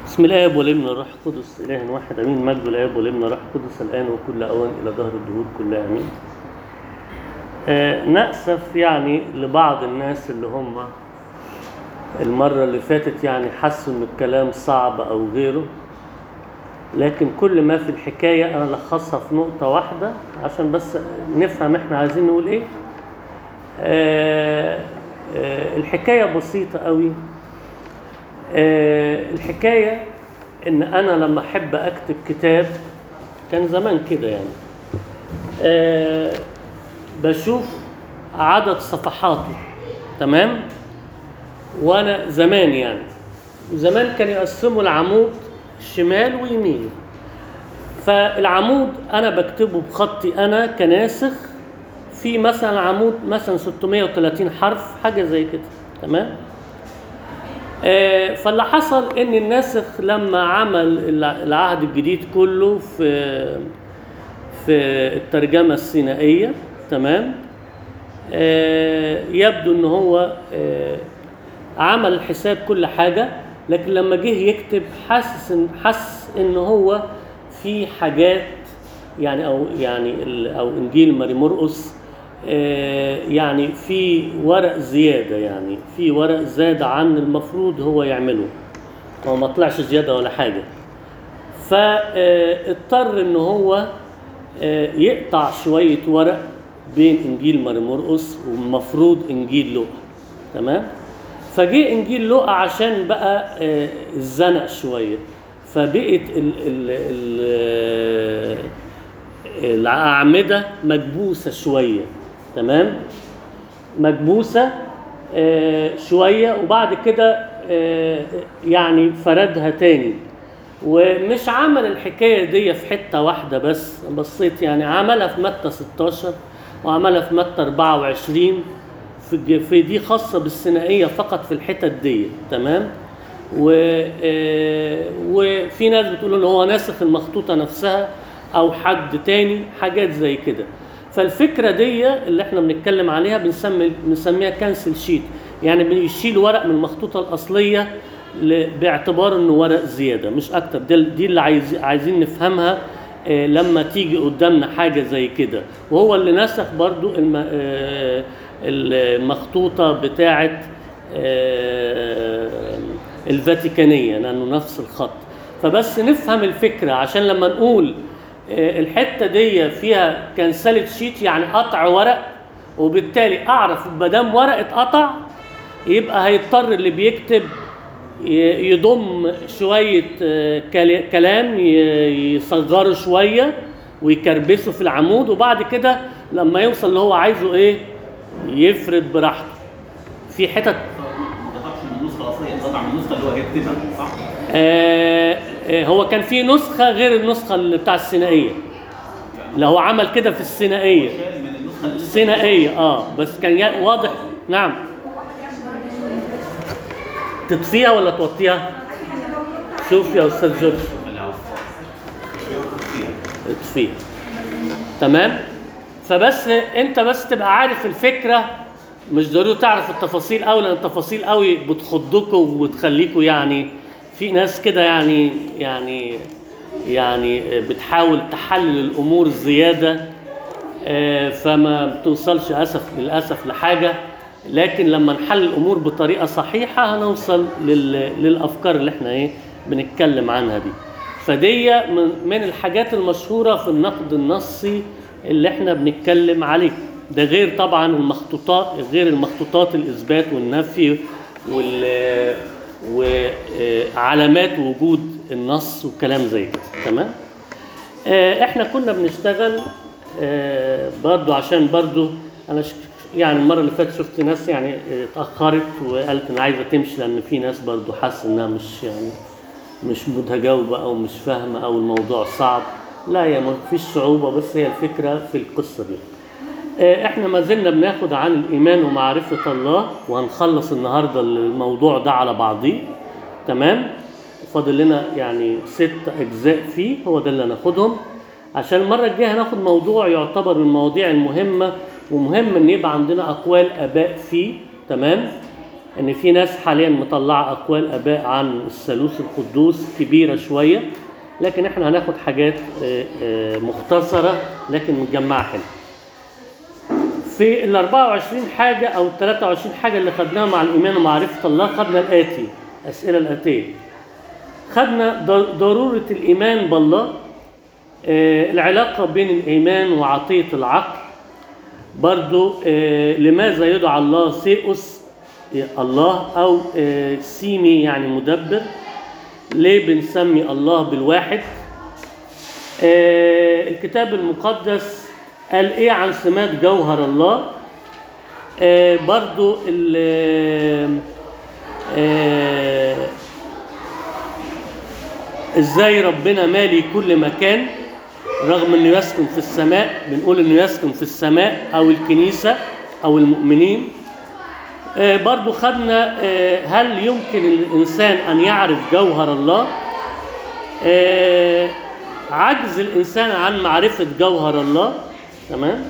بسم الآب والابن والروح القدس إله واحد أمين مجد الآب والابن والروح القدس الآن وكل أوان إلى ظهر الدهور كلها أمين. آه نأسف يعني لبعض الناس اللي هم المرة اللي فاتت يعني حسوا إن الكلام صعب أو غيره لكن كل ما في الحكاية أنا لخصها في نقطة واحدة عشان بس نفهم إحنا عايزين نقول إيه. آه آه الحكاية بسيطة قوي آه الحكاية إن أنا لما أحب أكتب كتاب كان زمان كده يعني آه بشوف عدد صفحاته تمام وأنا زمان يعني زمان كان يقسموا العمود شمال ويمين فالعمود أنا بكتبه بخطي أنا كناسخ في مثلا عمود مثلا 630 حرف حاجة زي كده تمام آه، فاللي حصل ان الناسخ لما عمل العهد الجديد كله في في الترجمه السينائيه تمام آه، يبدو ان هو آه، عمل حساب كل حاجه لكن لما جه يكتب حاسس ان حس ان هو في حاجات يعني او يعني ال- او انجيل ماري مرقس آه، يعني في ورق زياده يعني في ورق زاد عن المفروض هو يعمله هو ما طلعش زياده ولا حاجه فاضطر ان هو آه، يقطع شويه ورق بين انجيل ماري مرقس والمفروض انجيل لوقا تمام فجه انجيل لوقا عشان بقى آه، اتزنق شويه فبقت ال ال ال الأعمدة مكبوسة شوية تمام مكبوسة آه، شوية وبعد كده آه، يعني فردها تاني ومش عمل الحكاية دي في حتة واحدة بس بصيت يعني عملها في متى 16 وعملها في متى 24 في الج- في دي خاصة بالثنائية فقط في الحتت دي تمام و آه، وفي ناس بتقول ان هو ناسخ المخطوطة نفسها او حد تاني حاجات زي كده فالفكرة دي اللي احنا بنتكلم عليها بنسمي بنسميها كانسل شيت يعني بيشيل ورق من المخطوطة الأصلية ل- باعتبار انه ورق زيادة مش اكتر دي, دي اللي عايز عايزين نفهمها آه، لما تيجي قدامنا حاجة زي كده وهو اللي نسخ برضو الم- آه، المخطوطة بتاعة آه، الفاتيكانية لأنه نفس الخط فبس نفهم الفكرة عشان لما نقول آه، الحتة دي فيها كنسلة شيت يعني قطع ورق وبالتالي أعرف ما دام ورق اتقطع يبقى هيضطر اللي بيكتب ي- يضم شوية آه، كلا- كلام ي- يصغره شوية ويكربسه في العمود وبعد كده لما يوصل اللي هو عايزه ايه يفرد براحته في حتت ما قطعش من النسخه الاصليه قطع من النسخه اللي هو هيكتبها صح؟ آه آه، هو كان في نسخة غير النسخة اللي بتاع الثنائية اللي هو عمل كده في الثنائية شال من النسخه اللي الثنائية اه بس كان يا- واضح نعم تطفيها ولا توطيها؟ شوف يا استاذ جورج اللي عاوز فيها اطفيها تمام فبس انت بس تبقى عارف الفكره مش ضروري تعرف التفاصيل قوي لان التفاصيل قوي بتخضكم وبتخليكم يعني في ناس كده يعني يعني يعني بتحاول تحلل الامور زياده آه، فما بتوصلش اسف للاسف لحاجه لكن لما نحل الامور بطريقه صحيحه هنوصل لل... للافكار اللي احنا ايه بنتكلم عنها دي فدي من, من الحاجات المشهوره في النقد النصي اللي احنا بنتكلم عليه ده غير طبعا المخطوطات غير المخطوطات الاثبات والنفي وال وعلامات وجود النص وكلام زي كده تمام آه، احنا كنا بنشتغل آه، برضو عشان برضو انا ش... يعني المره اللي فاتت شفت ناس يعني آه، اتاخرت وقالت انا عايزه تمشي لان في ناس برضو حاسه انها مش يعني مش متجاوبه او مش فاهمه او الموضوع صعب لا يا ما فيش صعوبه بس هي الفكره في القصه دي آه، احنا ما زلنا بناخد عن الايمان ومعرفه الله وهنخلص النهارده الموضوع ده على بعضيه تمام فاضل لنا يعني ست اجزاء فيه هو ده اللي هناخدهم عشان المره الجايه هناخد موضوع يعتبر من المواضيع المهمه ومهم ان يبقى عندنا اقوال اباء فيه تمام ان في ناس حاليا مطلعه اقوال اباء عن الثالوث القدوس كبيره شويه لكن احنا هناخد حاجات آه، آه، مختصره لكن متجمعه هنا في ال 24 حاجه او ال 23 حاجه اللي خدناها مع الايمان ومعرفه الله خدنا الاتي الاسئله الاتيه خدنا ضر- ضروره الايمان بالله آه، العلاقه بين الايمان وعطيه العقل برضو آه، لماذا يدعى الله سيئوس آه، الله او آه، سيمي يعني مدبر ليه بنسمي الله بالواحد آه، الكتاب المقدس قال ايه عن سمات جوهر الله آه، برضو ال- آه، ازاي ربنا مالي كل مكان رغم انه يسكن في السماء بنقول انه يسكن في السماء او الكنيسه او المؤمنين آه، برضو خدنا آه، هل يمكن الانسان ان يعرف جوهر الله آه، عجز الانسان عن معرفه جوهر الله تمام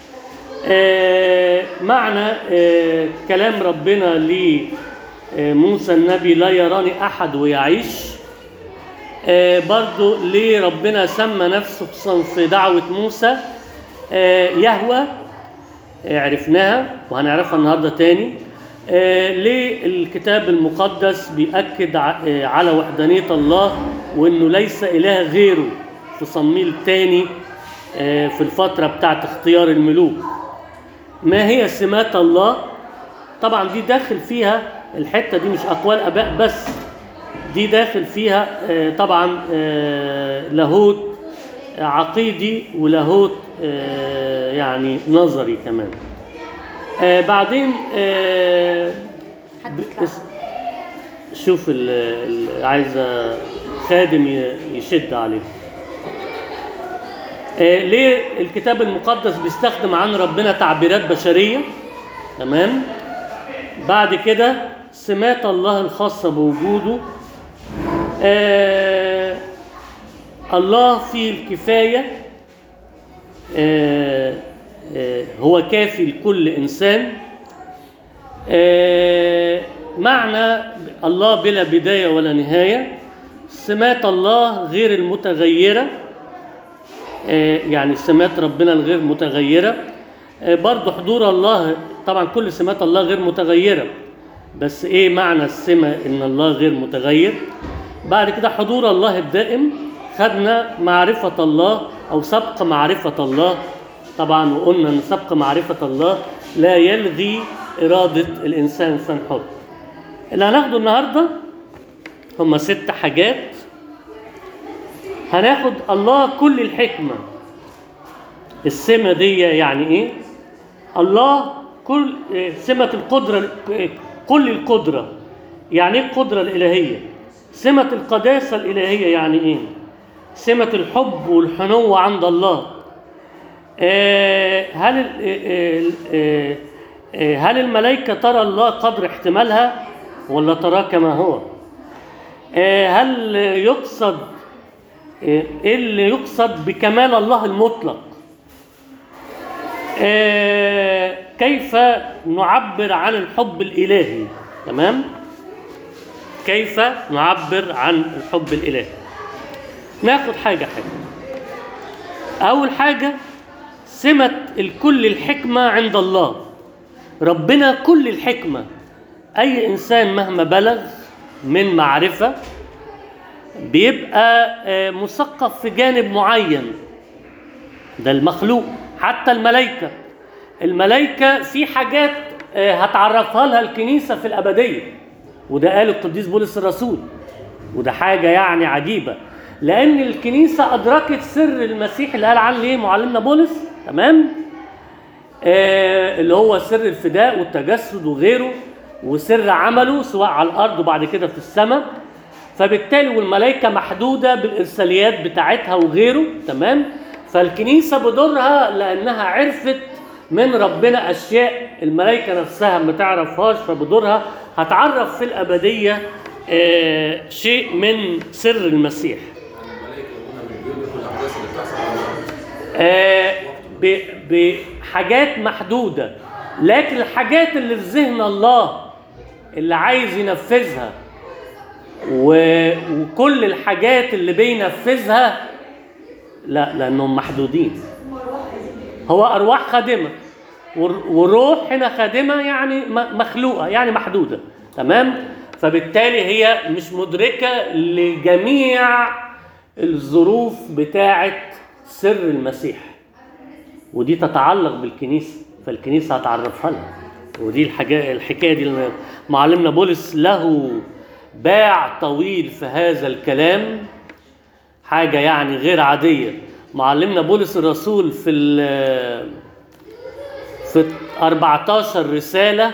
آه، معنى آه، كلام ربنا لموسى النبي لا يراني احد ويعيش آه، برضو ليه ربنا سمى نفسه خصوصا في دعوة موسى آه، يهوى آه، عرفناها وهنعرفها النهاردة تاني آه، ليه الكتاب المقدس بيأكد ع- آه، على وحدانية الله وإنه ليس إله غيره في صميل تاني آه، في الفترة بتاعت اختيار الملوك ما هي سمات الله طبعا دي داخل فيها الحتة دي مش أقوال أباء بس دي داخل فيها آه، طبعا آه، لاهوت عقيدي ولاهوت آه، يعني نظري كمان آه، بعدين آه، حد ب- يطلع. اس- شوف ال- ال- عايزه خادم ي- يشد عليه آه، ليه الكتاب المقدس بيستخدم عن ربنا تعبيرات بشريه تمام بعد كده سمات الله الخاصه بوجوده آه الله فيه الكفايه آه آه هو كافي لكل انسان آه معنى الله بلا بدايه ولا نهايه سمات الله غير المتغيره آه، يعني سمات ربنا الغير متغيرة آه، برضو حضور الله طبعا كل سمات الله غير متغيرة بس ايه معنى السمة ان الله غير متغير بعد كده حضور الله الدائم خدنا معرفة الله او سبق معرفة الله طبعا وقلنا ان سبق معرفة الله لا يلغي إرادة الإنسان إنسان حر اللي هناخده النهاردة هما ست حاجات هناخد الله كل الحكمة السمة دي يعني ايه الله كل إيه، سمة القدرة إيه، كل القدرة يعني ايه القدرة الإلهية سمة القداسة الإلهية يعني ايه سمة الحب والحنو عند الله آه، هل ال- آه، آه، آه، هل الملائكة ترى الله قدر احتمالها ولا تراه كما هو آه، هل يقصد ايه اللي يقصد بكمال الله المطلق آه، كيف نعبر عن الحب الالهي تمام كيف نعبر عن الحب الالهي ناخد حاجه حاجه اول حاجه سمه الكل الحكمه عند الله ربنا كل الحكمه اي انسان مهما بلغ من معرفه بيبقى آه، مثقف في جانب معين ده المخلوق حتى الملائكة الملائكة في حاجات آه، هتعرفها لها الكنيسة في الأبدية وده قال القديس بولس الرسول وده حاجة يعني عجيبة لأن الكنيسة أدركت سر المسيح اللي قال عنه إيه معلمنا بولس تمام آه، اللي هو سر الفداء والتجسد وغيره وسر عمله سواء على الارض وبعد كده في السماء فبالتالي والملائكه محدوده بالارساليات بتاعتها وغيره تمام فالكنيسه بدورها لانها عرفت من ربنا اشياء الملائكه نفسها ما تعرفهاش فبدورها هتعرف في الابديه آه، شيء من سر المسيح الملائكه هنا مش بيدركوا الاحداث اللي بتحصل على الارض آه، ب- بحاجات محدودة لكن الحاجات اللي في ذهن الله اللي عايز ينفذها و... وكل الحاجات اللي بينفذها لا لانهم محدودين هو ارواح خادمه والر- والروح هنا خادمه يعني م- مخلوقه يعني محدوده تمام فبالتالي هي مش مدركه لجميع الظروف بتاعه سر المسيح ودي تتعلق بالكنيسه فالكنيسه هتعرفها لها ودي الحاجه الحكايه دي اللي معلمنا بولس له باع طويل في هذا الكلام حاجه يعني غير عاديه معلمنا بولس الرسول في ال في 14 رساله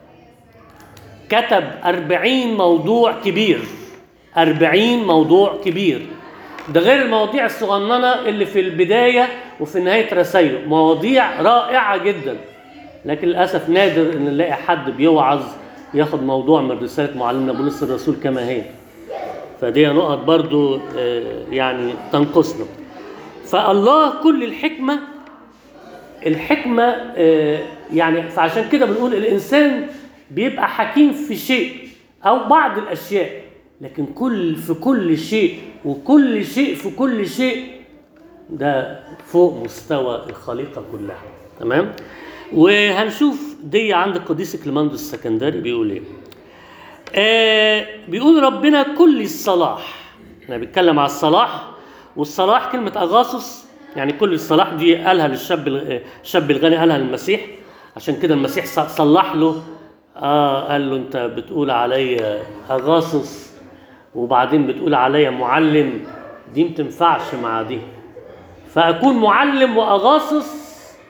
كتب 40 موضوع كبير 40 موضوع كبير ده غير المواضيع الصغننه اللي في البدايه وفي نهايه رسائله مواضيع رائعه جدا لكن للاسف نادر ان نلاقي حد بيوعظ ياخد موضوع من رساله معلمنا بولس الرسول كما هي فدي نقط برضو آه، يعني تنقصنا فالله كل الحكمه الحكمة آه، يعني فعشان كده بنقول الإنسان بيبقى حكيم في شيء أو بعض الأشياء لكن كل في كل شيء وكل شيء في كل شيء ده فوق مستوى الخليقة كلها تمام وهنشوف دي عند القديس كليماندوس السكندري بيقول ايه آه بيقول ربنا كل الصلاح احنا بنتكلم على الصلاح والصلاح كلمة أغاثوس يعني كل الصلاح دي قالها للشاب الغ- الشاب الغني قالها للمسيح عشان كده المسيح ص- صلح له اه قال له انت بتقول عليا أغاثوس وبعدين بتقول عليا معلم دي متنفعش مع دي فأكون معلم وأغاثوس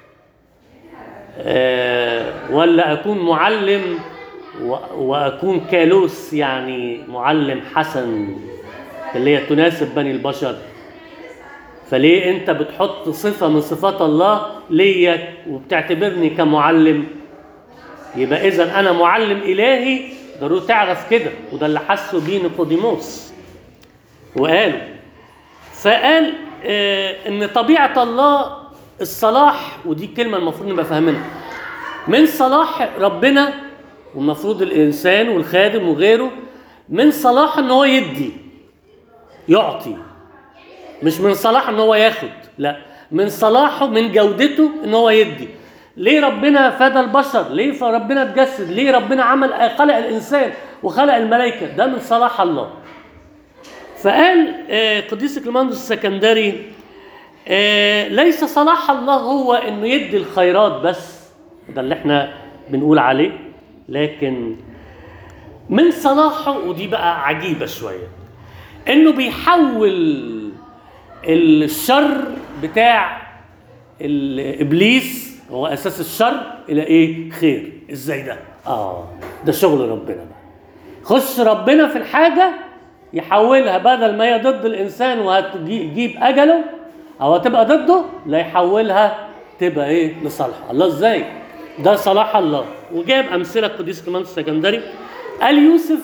آه، ولا اكون معلم و- واكون كالوس يعني معلم حسن اللي هي تناسب بني البشر فليه انت بتحط صفه من صفات الله ليا وبتعتبرني كمعلم يبقى اذا انا معلم الهي ضروري تعرف كده وده اللي حسوا بيه نيقوديموس وقالوا فقال آه ان طبيعه الله الصلاح ودي كلمه المفروض نبقى فاهمينها من صلاح ربنا والمفروض الانسان والخادم وغيره من صلاح ان هو يدي يعطي مش من صلاح ان هو ياخد لا من صلاحه من جودته ان هو يدي ليه ربنا فدى البشر ليه فربنا اتجسد ليه ربنا عمل خلق الانسان وخلق الملائكه ده من صلاح الله فقال آه، قديس كليماندوس السكندري آه، ليس صلاح الله هو انه يدي الخيرات بس ده اللي احنا بنقول عليه لكن من صلاحه ودي بقى عجيبه شويه انه بيحول الشر بتاع الابليس هو اساس الشر الى ايه خير ازاي ده اه ده شغل ربنا بقى خش ربنا في الحاجه يحولها بدل ما هي ضد الانسان وهتجيب اجله او هتبقى ضده لا يحولها تبقى ايه لصالحه الله ازاي ده صلاح الله وجاب امثله القديس كمان السكندري قال يوسف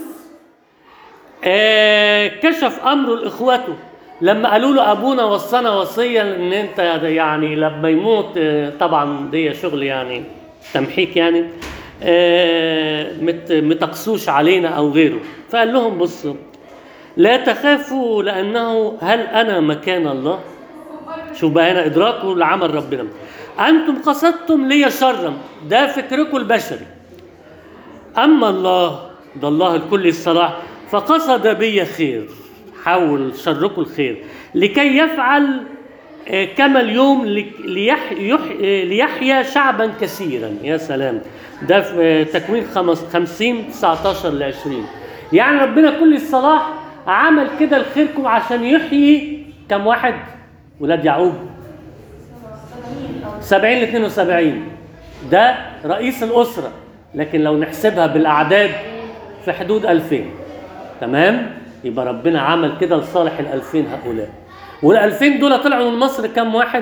آه كشف امره لاخوته لما قالوا له ابونا وصانا وصيه ان انت يعني لما يموت آه طبعا دي شغل يعني تمحيك يعني آه مت متقسوش علينا او غيره فقال لهم بصوا لا تخافوا لانه هل انا مكان الله شوف بقى هنا ادراكه لعمل ربنا انتم قصدتم لي شرا ده فكركم البشري اما الله ده الله الكل الصلاح فقصد بي خير حول شركم الخير لكي يفعل آه، كما اليوم لك- ليح يح آه، ليحيا شعبا كثيرا يا سلام ده في آه، تكوين خمس- 50 19 ل 20 يعني ربنا كل الصلاح عمل كده لخيركم عشان يحيي كم واحد ولاد يعقوب 70 ل 72 ده رئيس الأسرة لكن لو نحسبها بالأعداد في حدود 2000 تمام يبقى ربنا عمل كده لصالح ال 2000 هؤلاء وال 2000 دول طلعوا من مصر كام واحد؟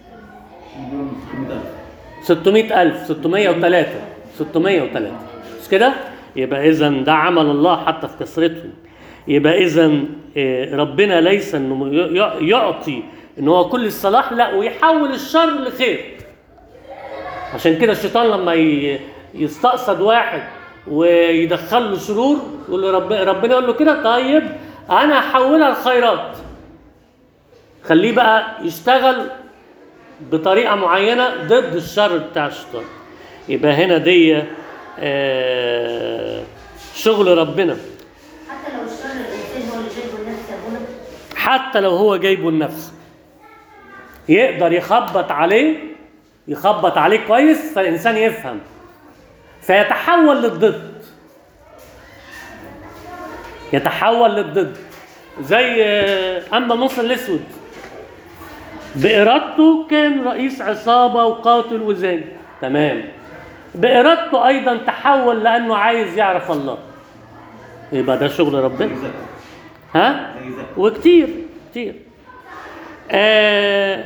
600000 603 603 مش كده؟ يبقى إذا ده عمل الله حتى في كثرتهم يبقى إذا ربنا ليس إنه ي- يعطي إن هو كل الصلاح لا ويحول الشر لخير عشان كده الشيطان لما ي- يستقصد واحد ويدخل له شرور يقول له رب ربنا يقول له كده طيب انا هحولها لخيرات خليه بقى يشتغل بطريقه معينه ضد الشر بتاع الشيطان يبقى هنا دي آه، شغل ربنا حتى لو الشر الانسان هو اللي جايبه النفس يا ابونا حتى لو هو جايبه لنفسه يقدر يخبط عليه يخبط عليه كويس فالانسان يفهم فيتحول للضد يتحول للضد زي آه، اما موسى الاسود بارادته كان رئيس عصابه وقاتل وزاني تمام بارادته ايضا تحول لانه عايز يعرف الله يبقى ده شغل ربنا زي ذاك ها زي ذاك وكتير كتير آه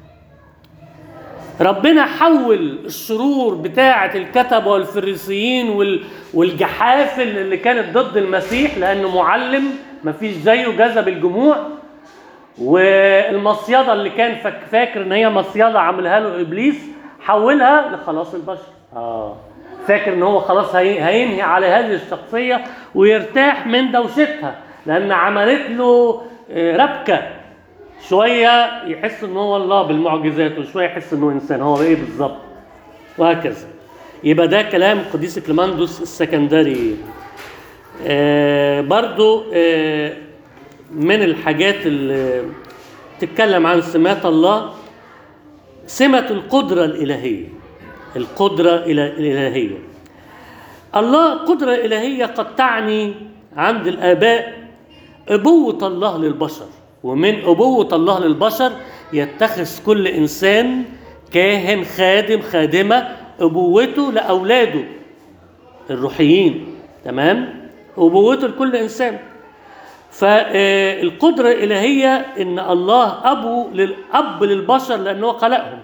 ربنا حول الشرور بتاعة الكتبة والفريسيين وال والجحافل اللي كانت ضد المسيح لأنه معلم مفيش زيه جذب الجموع والمصيدة اللي كان فاك- فاكر ان هي مصيدة عملها له ابليس حولها لخلاص البشر اه فاكر ان هو خلاص هي- هينهي على هذه الشخصية ويرتاح من دوشتها لان عملت له آه، ربكة شوية يحس ان هو الله بالمعجزات وشوية يحس انه انسان هو ايه بالظبط وهكذا يبقى ده كلام قديس كليماندوس السكندري آه برضو آه من الحاجات اللي تتكلم عن سمات الله سمة القدرة الإلهية القدرة الى- الإلهية الله قدرة إلهية قد تعني عند الآباء أبوة الله للبشر ومن أبوة الله للبشر يتخذ كل إنسان كاهن خادم خادمة أبوته لأولاده الروحيين تمام أبوته لكل إنسان فالقدرة الإلهية إن الله أبو للأب للبشر لأنه خلقهم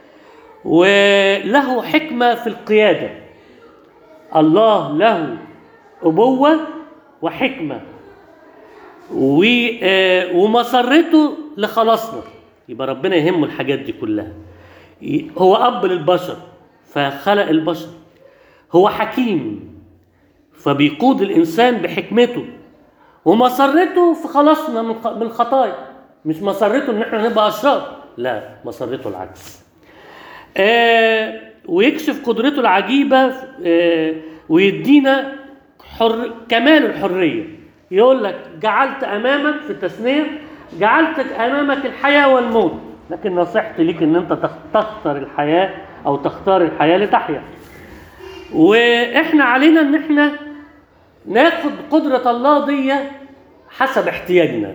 وله حكمة في القيادة الله له أبوة وحكمة و- آه، ومسرته لخلاصنا يبقى ربنا يهمه الحاجات دي كلها ي- هو أب للبشر فخلق البشر هو حكيم فبيقود الإنسان بحكمته ومسرته في خلاصنا من خ- من الخطايا مش مسرته ان احنا نبقى اشرار لا مسرته العكس آه ويكشف قدرته العجيبه آه ويدينا حر كمال الحريه يقول لك جعلت امامك في التثنيه جعلت امامك الحياه والموت لكن نصيحتي ليك ان انت تخ- تختار الحياه او تختار الحياه لتحيا واحنا علينا ان احنا ناخد قدرة الله دي حسب احتياجنا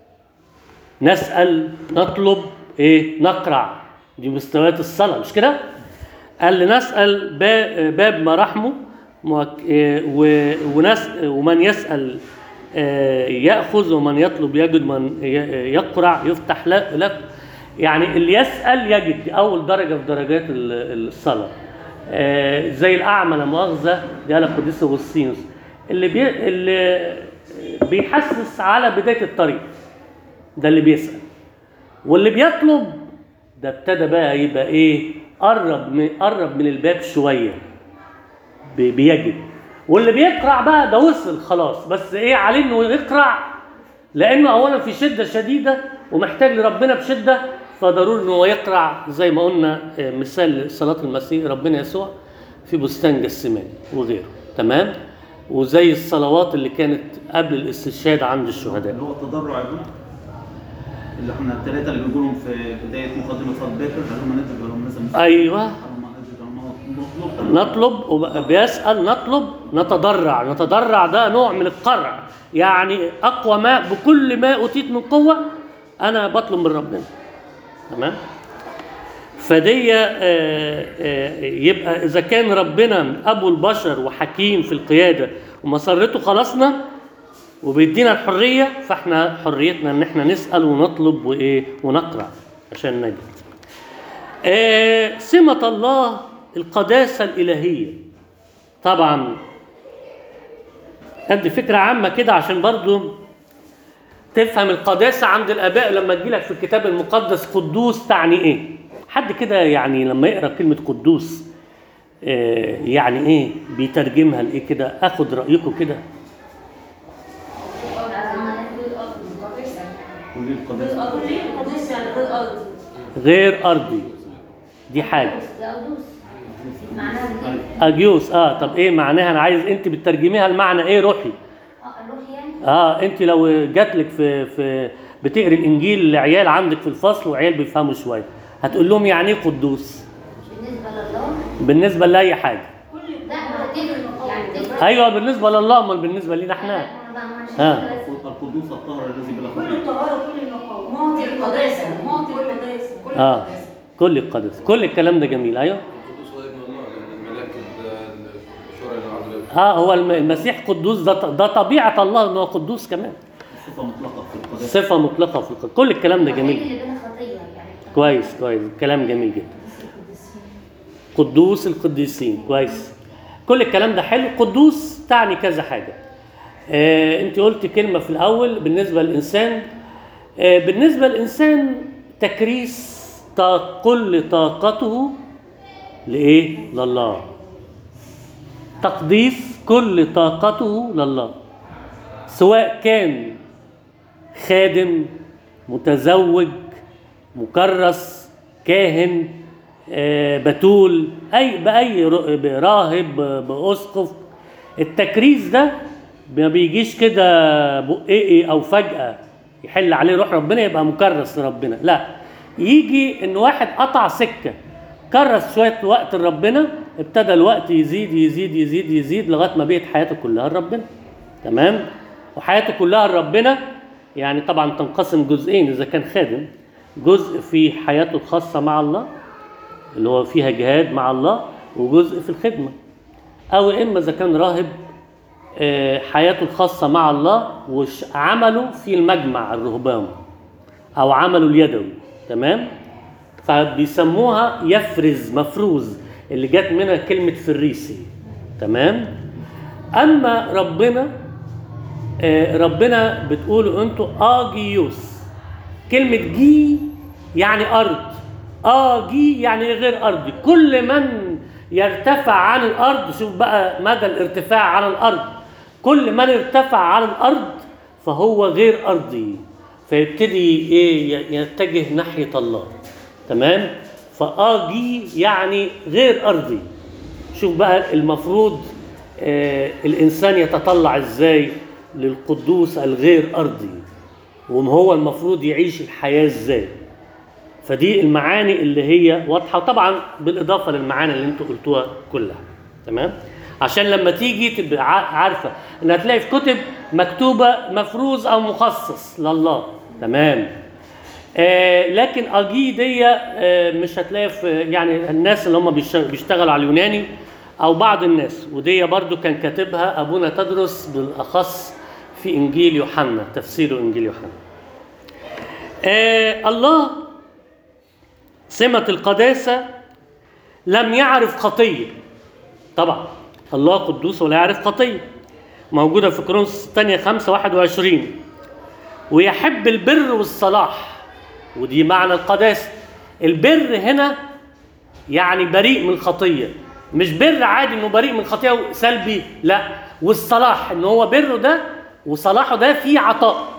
نسأل نطلب ايه نقرع دي مستويات الصلاة مش كده قال لي نسأل با- باب مراحمه موك- إيه، و- ونس ومن يسأل آه، يأخذ ومن يطلب يجد من ي- يقرع يفتح له لك يعني اللي يسأل يجد دي أول درجة في درجات ال- الصلاة آه، زي الأعمى لا مؤاخذة دي قال القديس أغسطينوس اللي بي اللي بيحسس على بداية الطريق ده اللي بيسأل واللي بيطلب ده ابتدى بقى يبقى ايه قرب من قرب من الباب شويه بي- بيجد واللي بيقرع بقى ده وصل خلاص بس ايه عليه انه يقرع لانه اولا في شده شديده ومحتاج لربنا بشده فضروري ان هو يقرع زي ما قلنا آه، مثال صلاه المسيح ربنا يسوع في بستان جسماني وغيره تمام وزي الصلوات اللي كانت قبل الاستشهاد عند الشهداء اللي هو التضرع يا ابونا اللي احنا الثلاثه اللي بنقولهم في بدايه مقدمه صلاه باكر اللي هم نزل ولهم نزل ايوه اللهم نزل اللهم نطلب نطلب وبيسأل نطلب نتضرع نتضرع ده نوع من القرع يعني أقوى ما بكل ما أوتيت من قوة أنا بطلب من ربنا تمام فدي آه، آه، يبقى إذا كان ربنا أبو البشر وحكيم في القيادة ومسرته خلاصنا وبيدينا الحرية فاحنا حريتنا ان احنا نسأل ونطلب وايه ونقرأ عشان نجد آه، سمة الله القداسة الإلهية طبعا ادي فكرة عامة كده عشان برضو تفهم القداسة عند الآباء لما تجيلك في الكتاب المقدس قدوس تعني إيه؟ حد كده يعني لما يقرأ كلمة قدوس آه يعني ايه بيترجمها لايه كده اخد رايكم كده كل القداسه غير ارضي دي حاجه يا قدوس معناها ايه؟ اجيوس اه طب ايه معناها انا عايز انت بتترجميها المعنى ايه روحي اه الروح يعني اه انت لو جات لك في في بتقري الانجيل لعيال عندك في الفصل وعيال بيفهموا شويه هتقول لهم يعني ايه قدوس بالنسبه لله بالنسبه لاي حاجه لا ما هتفرق يعني تفرق ايوه بالنسبه لله امال بالنسبه لينا احنا ها. القدوس الطاهر الذي بلا كل خطيه الطهارة كل النقاوة معطي القداسة معطي القداسة كل اه القداسة كل القدس كل الكلام ده جميل ايوه القدوس هو ابن الله لان الملاك الشرع اللي عبد اه هو الم- المسيح قدوس ده ط- ده طبيعه الله ان هو قدوس كمان صفه مطلقه في القداسه صفه مطلقه في القدس كل الكلام ده جميل اللي بينا خطيه يعني كويس كويس كلام جميل جدا قدوس القديسين كويس كل الكلام ده حلو قدوس تعني كذا حاجة آه انت قلت كلمة في الأول بالنسبة للإنسان آه بالنسبة للإنسان تكريس طا- كل طاقته لإيه؟ لله تقديس كل طاقته لله سواء كان خادم متزوج مكرس كاهن آه، بتول اي باي ر- راهب باسقف التكريس ده ما بيجيش كده بقئي او فجاه يحل عليه روح ربنا يبقى مكرس لربنا لا يجي ان واحد قطع سكه كرس شويه وقت لربنا ابتدى الوقت يزيد يزيد يزيد يزيد لغايه ما بقت حياته كلها لربنا تمام وحياته كلها لربنا يعني طبعا تنقسم جزئين اذا كان خادم جزء في حياته الخاصه مع الله اللي هو فيها جهاد مع الله وجزء في الخدمه او اما اذا كان راهب آه، حياته الخاصه مع الله وعمله في المجمع الرهبان او عمله اليدوي تمام فبيسموها يفرز مفروز اللي جت منها كلمه فريسي تمام اما ربنا آه، ربنا بتقولوا انتوا اجيوس كلمة جي يعني أرض آجي يعني غير أرضي كل من يرتفع عن الأرض شوف بقى مدى الارتفاع عن الأرض كل من ارتفع عن الأرض فهو غير أرضي فيبتدي إيه يتجه ناحية الله تمام فآجي يعني غير أرضي شوف بقى المفروض آه الإنسان يتطلع إزاي للقدوس الغير أرضي وهو المفروض يعيش الحياة ازاي فدي المعاني اللي هي واضحة وطبعا بالإضافة للمعاني اللي انتوا قلتوها كلها تمام عشان لما تيجي تبقى ع- عارفة ان هتلاقي في كتب مكتوبة مفروض او مخصص لله تمام آه لكن اجي دي آه مش هتلاقي في يعني الناس اللي هم بيش- بيشتغلوا على اليوناني او بعض الناس ودي برضو كان كاتبها ابونا تدرس بالاخص في انجيل يوحنا تفسير انجيل يوحنا آه الله سمة القداسة لم يعرف خطية طبعا الله قدوس ولا يعرف خطية موجودة في كورنثوس الثانية 5 21 ويحب البر والصلاح ودي معنى القداسة البر هنا يعني بريء من الخطية مش بر عادي انه بريء من الخطية سلبي لا والصلاح ان هو بره ده وصلاحه ده فيه عطاء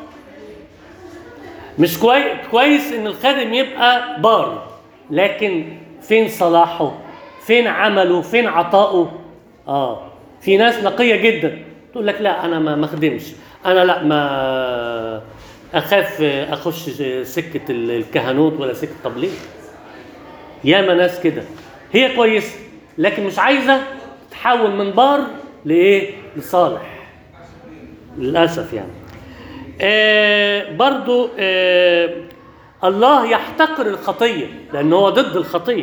مش كويس كويس ان الخادم يبقى بار لكن فين صلاحه فين عمله فين عطائه اه في ناس نقيه جدا تقول لك لا انا ما ما اخدمش انا لا ما اخاف اخش سكه الكهنوت ولا سكه طب ليه ياما ناس كده هي كويسه لكن مش عايزه تتحول من بار لايه لصالح للاسف يعني آه برضو آه الله يحتقر الخطيه لان هو ضد الخطيه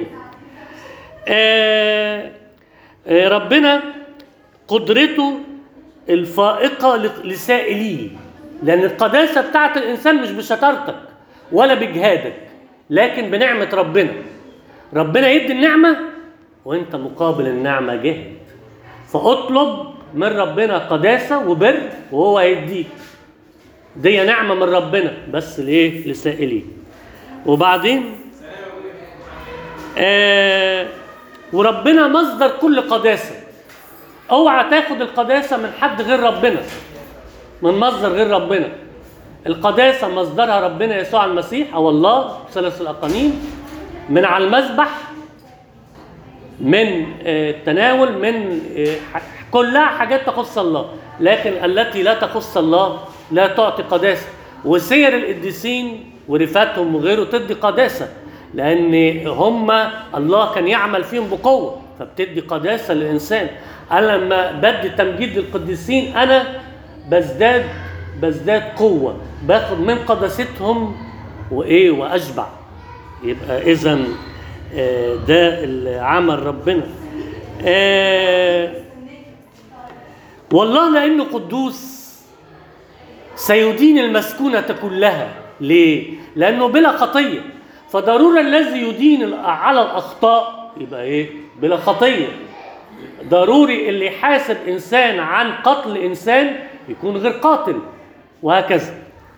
آه آه ربنا قدرته الفائقه ل- لسائليه لان القداسه بتاعت الانسان مش بشطارتك ولا بجهادك لكن بنعمه ربنا ربنا يدي النعمه وانت مقابل النعمه جهد فاطلب من ربنا قداسه وبر وهو هيديك دي نعمه من ربنا بس لايه لسائلين وبعدين آه وربنا مصدر كل قداسه اوعى تاخد القداسه من حد غير ربنا من مصدر غير ربنا القداسه مصدرها ربنا يسوع المسيح او الله ثلاث الاقانيم من على المذبح من آه، التناول من آه، ح- كلها حاجات تخص الله لكن التي لا تخص الله لا تعطي قداسة وسير القديسين ورفاتهم وغيره تدي قداسة لأن هم الله كان يعمل فيهم بقوة فبتدي قداسة للإنسان أنا لما بدي تمجيد للقديسين أنا بزداد بزداد قوة باخد من قداستهم وإيه وأشبع يبقى إذا ده العمل ربنا آه، والله لأنه قدوس سيدين المسكونة كلها ليه؟ لأنه بلا خطية فضروري الذي يدين على الأخطاء يبقى إيه؟ بلا خطية ضروري اللي يحاسب إنسان عن قتل إنسان يكون غير قاتل وهكذا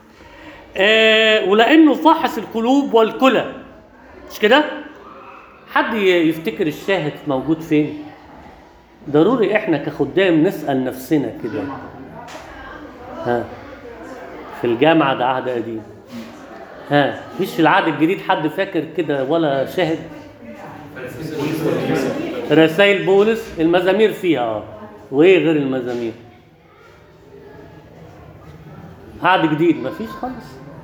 آه ولأنه فاحص القلوب والكلى مش كده؟ حد ي- يفتكر الشاهد موجود فين؟ ضروري احنا كخدام نسأل نفسنا كده ها في الجامعة ده عهد قديم ها مش في العهد الجديد حد فاكر كده ولا شاهد رسائل بولس المزامير فيها اه وايه غير المزامير عهد جديد مفيش خالص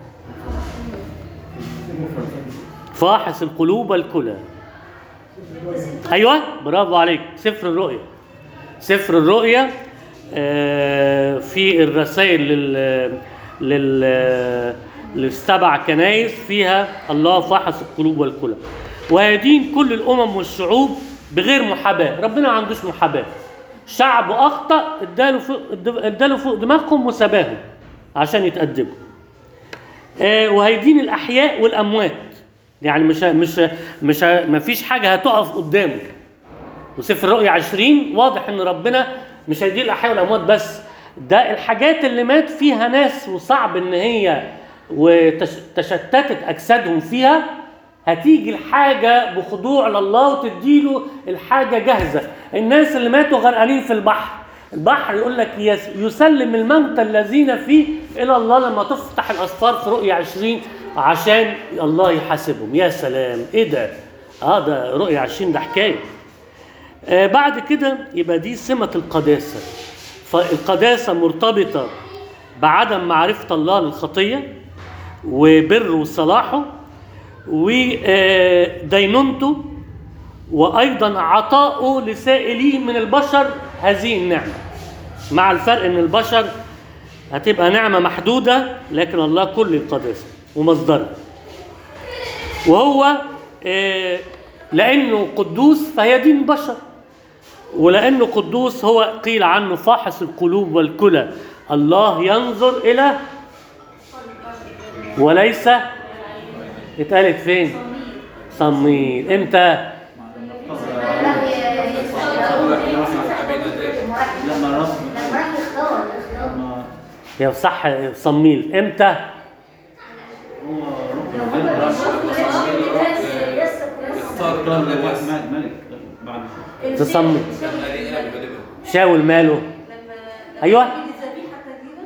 فاحص القلوب والكلى ايوه برافو عليك سفر الرؤيا سفر الرؤيا آه، في الرسائل لل لل للسبع كنايس فيها الله فحص القلوب والكلى ويدين كل الامم والشعوب بغير محاباه ربنا ما عندوش محاباه شعب اخطا اداله فوق اداله فوق دماغهم وسباهم عشان يتأدبوا آه، وهيدين الاحياء والاموات يعني مش مش مش ما فيش حاجه هتقف قدامه وسفر الرؤيا 20 واضح ان ربنا مش هيدين الاحياء والاموات بس ده الحاجات اللي مات فيها ناس وصعب ان هي وتشتتت اجسادهم فيها هتيجي الحاجه بخضوع لله وتديله الحاجه جاهزه الناس اللي ماتوا غرقانين في البحر البحر يقول لك يس- يسلم الموتى الذين فيه الى الله لما تفتح الاسفار في رؤيا 20 عشان الله يحاسبهم يا سلام ايه ده اه ده رؤيا 20 ده حكايه آه بعد كده يبقى دي سمة القداسة فالقداسة مرتبطة بعدم معرفة الله للخطية وبره وصلاحه ودينونته وأيضا عطاؤه لسائليه من البشر هذه النعمة مع الفرق ان البشر هتبقى نعمة محدودة لكن الله كل القداسة ومصدرها وهو آه، لأنه قدوس فهي دين بشر ولأنه قدوس هو قيل عنه فاحص القلوب والكلى الله ينظر إلى وليس اتقالت فين؟ صميل امتى؟ لما رسم لما راح يختار يختار لما يا صح صميل امتى؟ هو لو ركن هم رسم بيشوفوا الناس لسه اختار اختار قبل واحد الناس ملك ملك بعد كده. تصمم. لما لقي قلب بدبل شاول ماله؟ لما أيوة. لما عيد الذبيحة تقريبا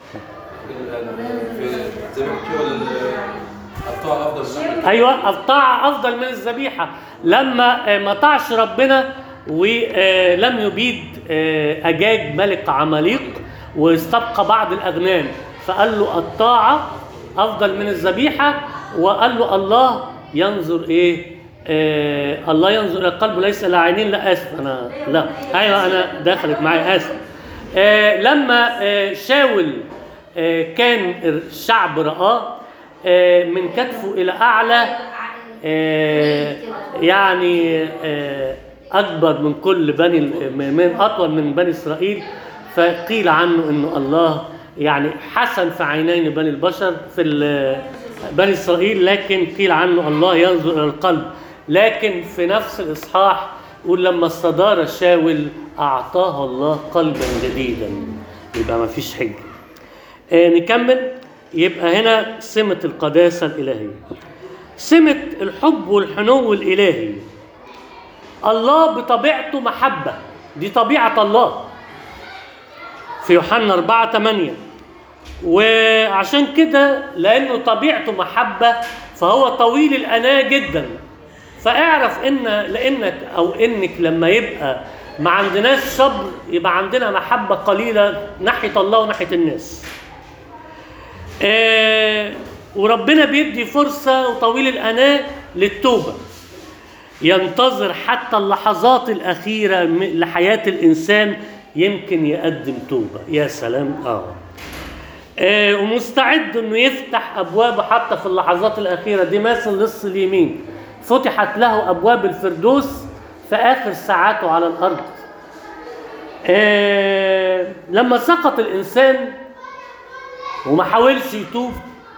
في زي ما بتقول القطاع افضل من ايوه الطاعه افضل من الذبيحه لما آه، ما طاعش ربنا ولم يبيد آه، اجاج ملك عماليق واستبقى بعض الاغنام فقال له الطاعه افضل من الذبيحه وقال له الله ينظر ايه آه الله ينظر الى القلب وليس الى عينين لا اسف انا لا ايوه انا دخلت معي اسف آه لما آه شاول آه كان الشعب رآه آه من كتفه إلى أعلى آه يعني آه أكبر من كل بني من أطول من بني إسرائيل فقيل عنه إنه الله يعني حسن في عينين بني البشر في ال- بني إسرائيل لكن قيل عنه الله ينظر إلى القلب لكن في نفس الإصحاح يقول لما استدار شاول أعطاه الله قلبا جديدا يبقى ما فيش حجة آه نكمل يبقى هنا سمة القداسة الإلهية سمة الحب والحنو الإلهي الله بطبيعته محبة دي طبيعة الله في يوحنا 4 8 وعشان كده لأنه طبيعته محبة فهو طويل الأناة جدا فاعرف ان لانك او انك لما يبقى ما عندناش صبر يبقى عندنا محبة قليلة ناحية الله وناحية الناس آه وربنا بيدي فرصة وطويل الأناة للتوبة ينتظر حتى اللحظات الأخيرة م- لحياة الإنسان يمكن يقدم توبة يا سلام آه آه، ومستعد انه يفتح ابوابه حتى في اللحظات الاخيره دي مثل لص اليمين فتحت له ابواب الفردوس في اخر ساعاته على الارض آه، لما سقط الانسان وما حاولش يتوب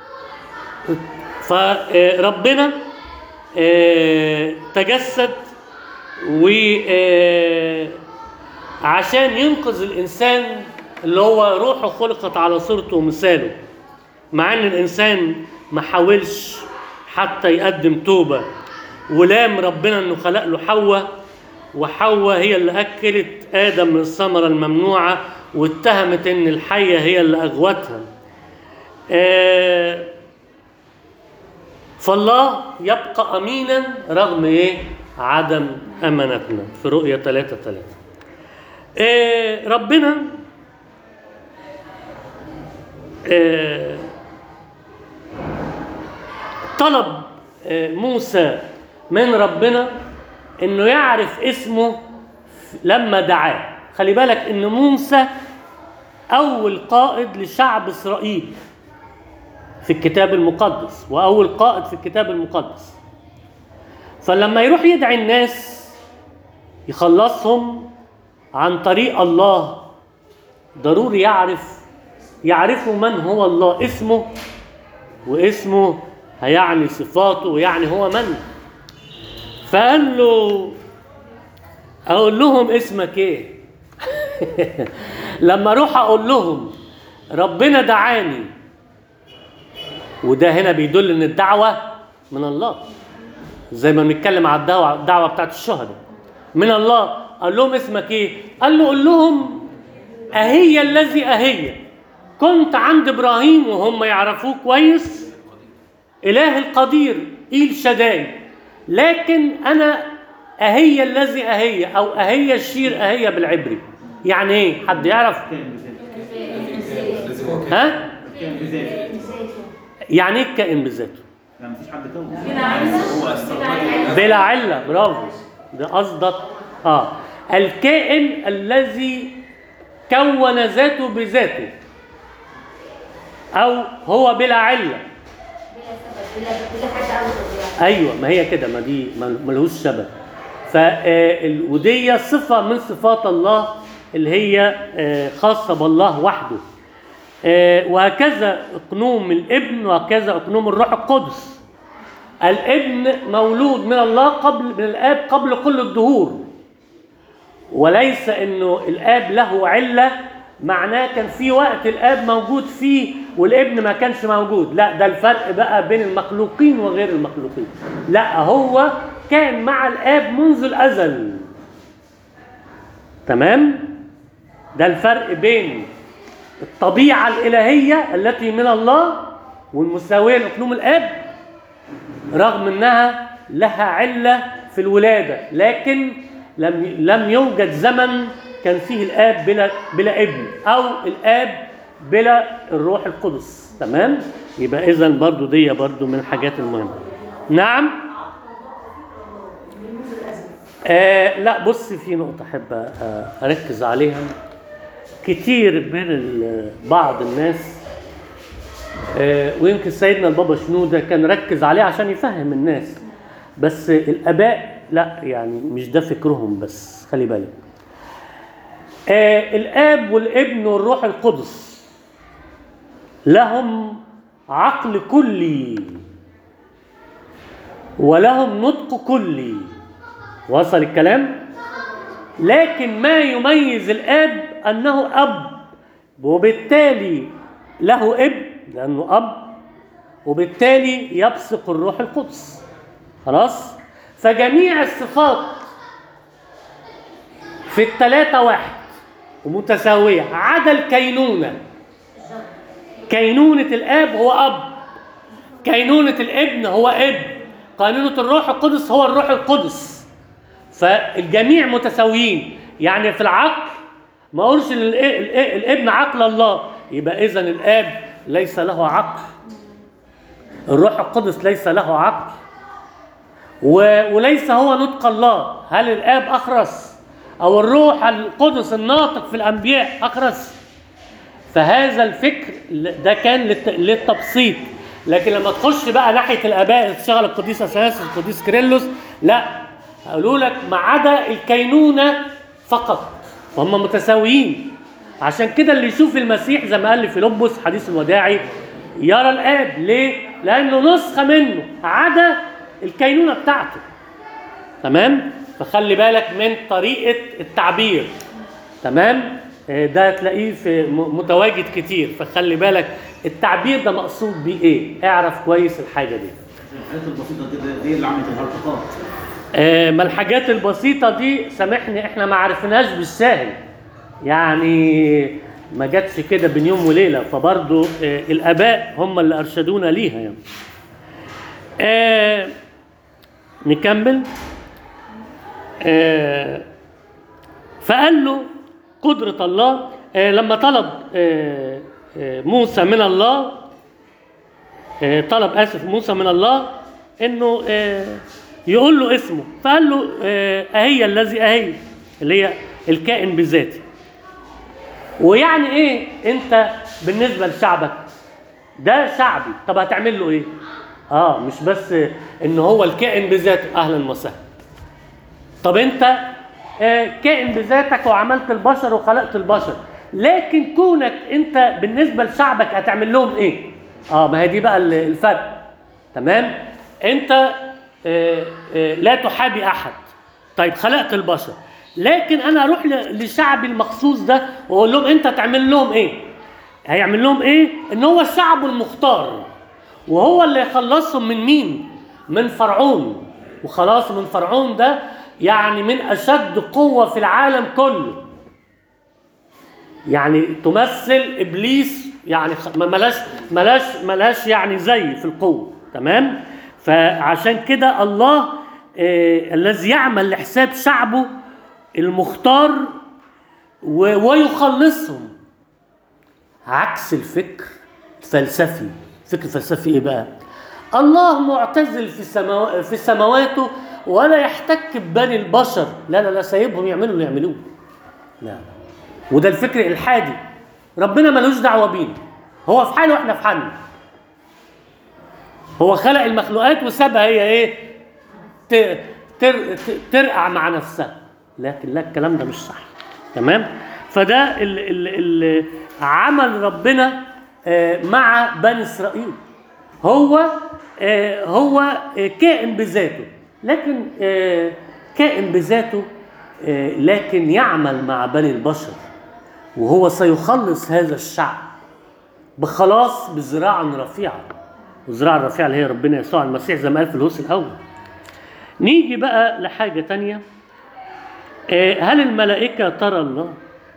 فربنا آه، تجسد و آه، عشان ينقذ الانسان اللي هو روحه خلقت على صورته ومثاله مع ان الانسان ما حاولش حتى يقدم توبه ولام ربنا انه خلق له حواء وحواء هي اللي اكلت ادم من الثمره الممنوعه واتهمت ان الحيه هي اللي اغوتها آه، فالله يبقى امينا رغم ايه عدم امانتنا في رؤيا 3 3 آه، ربنا آه، طلب آه، موسى من ربنا انه يعرف اسمه لما دعاه خلي بالك ان موسى اول قائد لشعب اسرائيل في الكتاب المقدس واول قائد في الكتاب المقدس فلما يروح يدعي الناس يخلصهم عن طريق الله ضروري يعرف يعرفوا من هو الله اسمه واسمه هيعني صفاته ويعني هو من فقال له اقول لهم اسمك ايه لما اروح اقول لهم ربنا دعاني وده هنا بيدل ان الدعوه من الله زي ما بنتكلم على الدعوه الدعوه بتاعت الشهداء من الله قال لهم اسمك ايه قال له قول لهم اهي الذي اهي كنت عند ابراهيم وهم يعرفوه كويس اله القدير ايل شداي لكن انا اهي الذي اهي او اهي الشير اهي بالعبري يعني ايه حد يعرف كائن بذاته الذي هو كان ها كائن بذاته يعني ايه الكائن بذاته يعني مفيش حد كون هو السرمدي بلا علة برافو ده قصدك اه الكائن الذي كون ذاته بذاته او هو بلا علة بلا سبب بلا بلا حاجه اوصل يعني ايوه ما هي كده ما دي ما- ملهوش سبب فالودية صفة من صفات الله اللي هي آه، خاصة بالله وحده آه، وهكذا اقنوم الابن وهكذا اقنوم الروح القدس الابن مولود من الله قبل من الاب قبل كل الدهور وليس انه الاب له عله معناه كان في وقت الاب موجود فيه والابن ما كانش موجود لا ده الفرق بقى بين المخلوقين وغير المخلوقين لا هو كان مع الاب منذ الازل تمام ده الفرق بين الطبيعه الالهيه التي من الله والمساويه لاقنوم الاب رغم انها لها عله في الولاده لكن لم لم يوجد زمن كان فيه الاب بلا بلا ابن او الاب بلا الروح القدس تمام يبقى اذا برضو دي برضو من الحاجات المهمه نعم آه لا بص في نقطه احب آه، اركز عليها كتير من ال- بعض الناس آه، ويمكن سيدنا البابا شنودة كان ركز عليه عشان يفهم الناس بس الآباء لا يعني مش ده فكرهم بس خلي بالك آه الآب والابن والروح القدس لهم عقل كلي ولهم نطق كلي وصل الكلام لكن ما يميز الاب انه اب وبالتالي له ابن لانه اب وبالتالي يبصق الروح القدس خلاص فجميع الصفات في الثلاثة واحد ومتساوية عدا الكينونة كينونة الآب هو أب كينونة الابن هو ابن قانونة الروح القدس هو الروح القدس فالجميع متساويين يعني في العقل ما اقولش ان الإ- الإ- الابن عقل الله يبقى اذا الاب ليس له عقل الروح القدس ليس له عقل و- وليس هو نطق الله هل الاب اخرس او الروح القدس الناطق في الانبياء اخرس فهذا الفكر ده كان للت- للتبسيط لكن لما تخش بقى ناحيه الاباء اللي تشتغل القديس اثناسيوس القديس كيرلس لا قالوا لك ما عدا الكينونه فقط هم متساويين عشان كده اللي يشوف المسيح زي ما قال لفيلبس حديث الوداعي يرى الاب ليه؟ لانه نسخه منه عدا الكينونه بتاعته تمام؟ فخلي بالك من طريقه التعبير تمام آه، ده تلاقيه في م- متواجد كتير فخلي بالك التعبير ده مقصود بيه ايه اعرف كويس الحاجه دي الحاجات البسيطه كده دي اللي عملت الهرطقات آه، ما الحاجات البسيطه دي سامحني احنا ما عرفناش بالساهل يعني ما جاتش كده بين يوم وليله فبرضه آه، الاباء هم اللي ارشدونا ليها يعني آه، نكمل آه، فقال له قدرة الله آه، لما طلب آه، آه، موسى من الله آه، طلب آسف موسى من الله إنه آه، يقول له اسمه فقال له آه، أهي الذي أهي اللي هي الكائن بذاته ويعني إيه أنت بالنسبة لشعبك ده شعبي طب هتعمل له إيه؟ آه مش بس إن هو الكائن بذاته أهلا وسهلا طب انت آه، كائن بذاتك وعملت البشر وخلقت البشر لكن كونك انت بالنسبه لشعبك هتعمل لهم ايه اه ما هي دي بقى ال- الفرق تمام انت آه، آه، لا تحابي احد طيب خلقت البشر لكن انا اروح ل- لشعبي المخصوص ده واقول لهم انت تعمل لهم ايه هيعمل لهم ايه ان هو الشعب المختار وهو اللي يخلصهم من مين من فرعون وخلاص من فرعون ده يعني من اشد قوه في العالم كله يعني تمثل ابليس يعني خ- ما- ملاش ملاش ملاش يعني زي في القوه تمام فعشان كده الله آه الذي يعمل لحساب شعبه المختار و- ويخلصهم عكس الفكر الفلسفي فكر فلسفي ايه بقى الله معتزل في السماو... في سماواته ولا يحتك ببني البشر لا لا لا سايبهم يعملوا اللي يعملوه لا وده الفكر الحادي ربنا ملوش دعوه بينا هو في حاله واحنا في حالنا هو خلق المخلوقات وسابها هي ايه ت- تر... ت- ترقع مع نفسها لكن لا الكلام ده مش صح تمام فده ال... ال... ال... عمل ربنا آه، مع بني اسرائيل هو آه، هو آه، كائن بذاته لكن آه، كائن بذاته آه، لكن يعمل مع بني البشر وهو سيخلص هذا الشعب بخلاص بذراع رفيعه والذراع الرفيعه اللي هي ربنا يسوع المسيح زي ما قال في الهوس الاول نيجي بقى لحاجه تانية آه، هل الملائكه ترى الله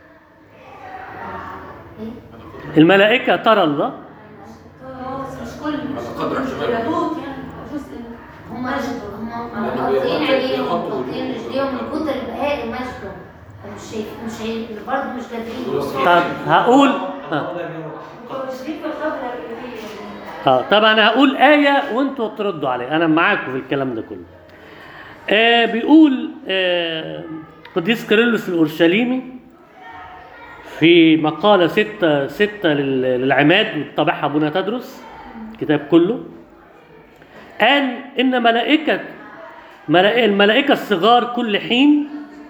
الملائكه ترى الله بس مش كل على قدر احتمالهم. يهود يعني جزء هم هم لأنه مغطيين بيحط- عليهم بيحط مغطيين وجوه. رجليهم من كتر البهاء مشوا مش شايف مش شايف برضه مش قادرين طب هقول آه. مش دي في القبر الإلهية. اه طب انا هقول آية وانتوا تردوا عليها انا معاكم في الكلام ده كله آه بيقول آه قديس كيرلس الأورشليمي في مقالة ستة ستة لل- للعماد وطبعها أبونا تدرس الكتاب كله قال إن ملائكة ملائكة الملائكة الصغار كل حين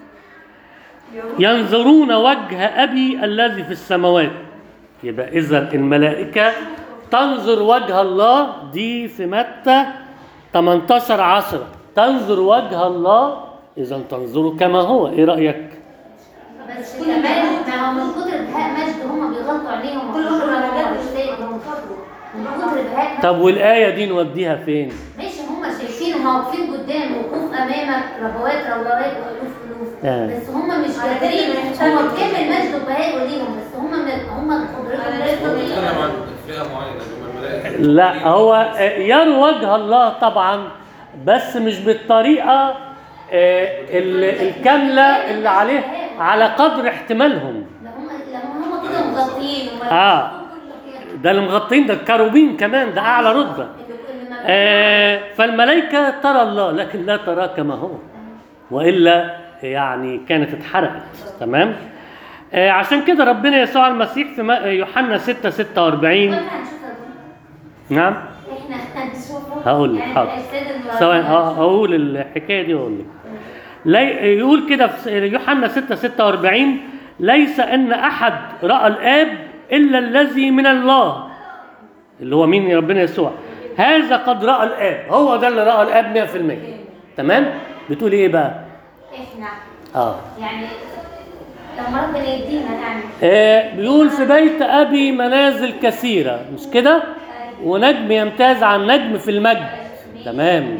ينظرون وجه أبي الذي في السماوات يبقى إذا الملائكة تنظر وجه الله دي في متى 18 10 تنظر وجه الله إذا تنظروا كما هو إيه رأيك؟ بس كمان ما هو من كتر بهاء مجد هم بيغطوا عليهم كل واحد على وخصوصاً جد مش مش لاقي- من فضله من كتر بهاء مجد طب والآية دي نوديها فين؟ ماشي هم شايفين هم واقفين قدام وقوف امامك ربوات ربوات والوف الوف آه. بس هم مش على كده قادرين بنحتاج هو كمل مجد بهاء ليهم بس هم من هم قدرتهم لا هو بيتكلم يستطيعون عن فئه معينه اللي هم الملائكه لا هو آه، يروا وجه الله طبعا بس مش بالطريقه آه، ال- الكامله اللي عليه على قدر احتمالهم لا هم لا هم كده مغطيين وما- آه. ده اللي مغطين ده الكروبين كمان ده اعلى رتبه اللي- اللي ما- آه، فالملائكة ترى الله لكن لا تراه كما هو وإلا يعني كانت اتحرقت تمام آه، عشان كده ربنا يسوع المسيح في ما- يوحنا 6 46 احنا هنشوف ربنا. نعم احنا هنشوفه هقول لك، يعني حاضر. الأجساد المرضية ثواني هنشوفها. اه اقول الحكايه دي واقول لك لا يقول كده في يوحنا 6 46 ليس ان احد راى الاب الا الذي من الله اللي هو مين ربنا يسوع هذا قد راى الاب هو ده اللي راى الاب 100% تمام بتقول ايه بقى احنا اه يعني لما ربنا يدينا يعني آه، بيقول في بيت ابي منازل كثيره مش كده ونجم يمتاز عن نجم في المجد تمام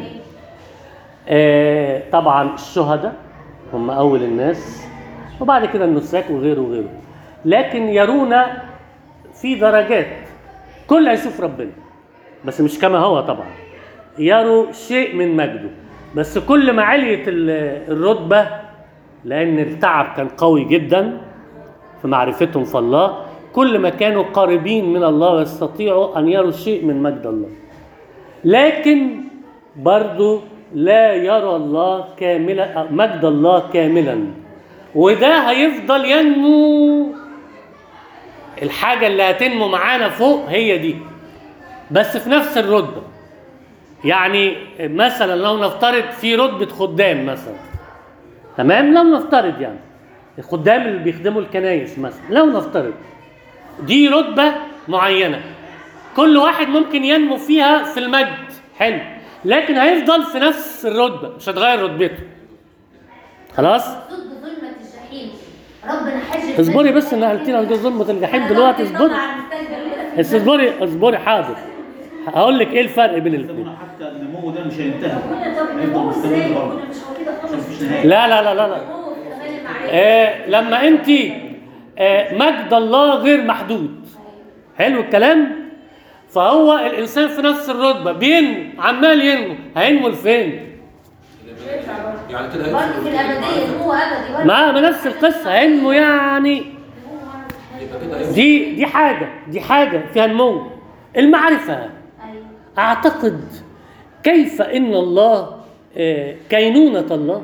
آه، طبعا الشهداء هم اول الناس وبعد كده النساك وغيره وغيره لكن يرون في درجات كل هيشوف ربنا بس مش كما هو طبعا يروا شيء من مجده بس كل ما عليت ال- الرتبه لان التعب كان قوي جدا في معرفتهم في الله كل ما كانوا قريبين من الله ويستطيعوا ان يروا شيء من مجد الله لكن برضو لا يرى الله كاملا مجد الله كاملا وده هيفضل ينمو الحاجة اللي هتنمو معانا فوق هي دي بس في نفس الرتبة يعني مثلا لو نفترض في رتبة خدام مثلا تمام لو نفترض يعني الخدام اللي بيخدموا الكنايس مثلا لو نفترض دي رتبة معينة كل واحد ممكن ينمو فيها في المجد حلو لكن هيفضل في نفس الرتبة مش هتغير رتبته خلاص ضد ظلمة الجحيم ربنا حجب اصبري بس ان قلتينا عن ظلمة الجحيم دلوقتي اصبري بس اصبري اصبري حاضر هقول لك ايه الفرق بين الاثنين ربنا حتى النمو ده مش هينتهي هيفضل مستمر برضه عشان مفيش نهايه لا لا لا لا, لا. آه لما انت آه مجد الله غير محدود حلو الكلام فهو الانسان في نفس الرتبه بين عمال ينمو هينمو لفين يعني كده برضه في الأبدية هو أبدي برضه. ما ما نفس القصه هينمو يعني يبقى كده يمشي. دي دي حاجه دي حاجه فيها نمو المعرفه أيوة. اعتقد كيف ان الله آه، كينونه الله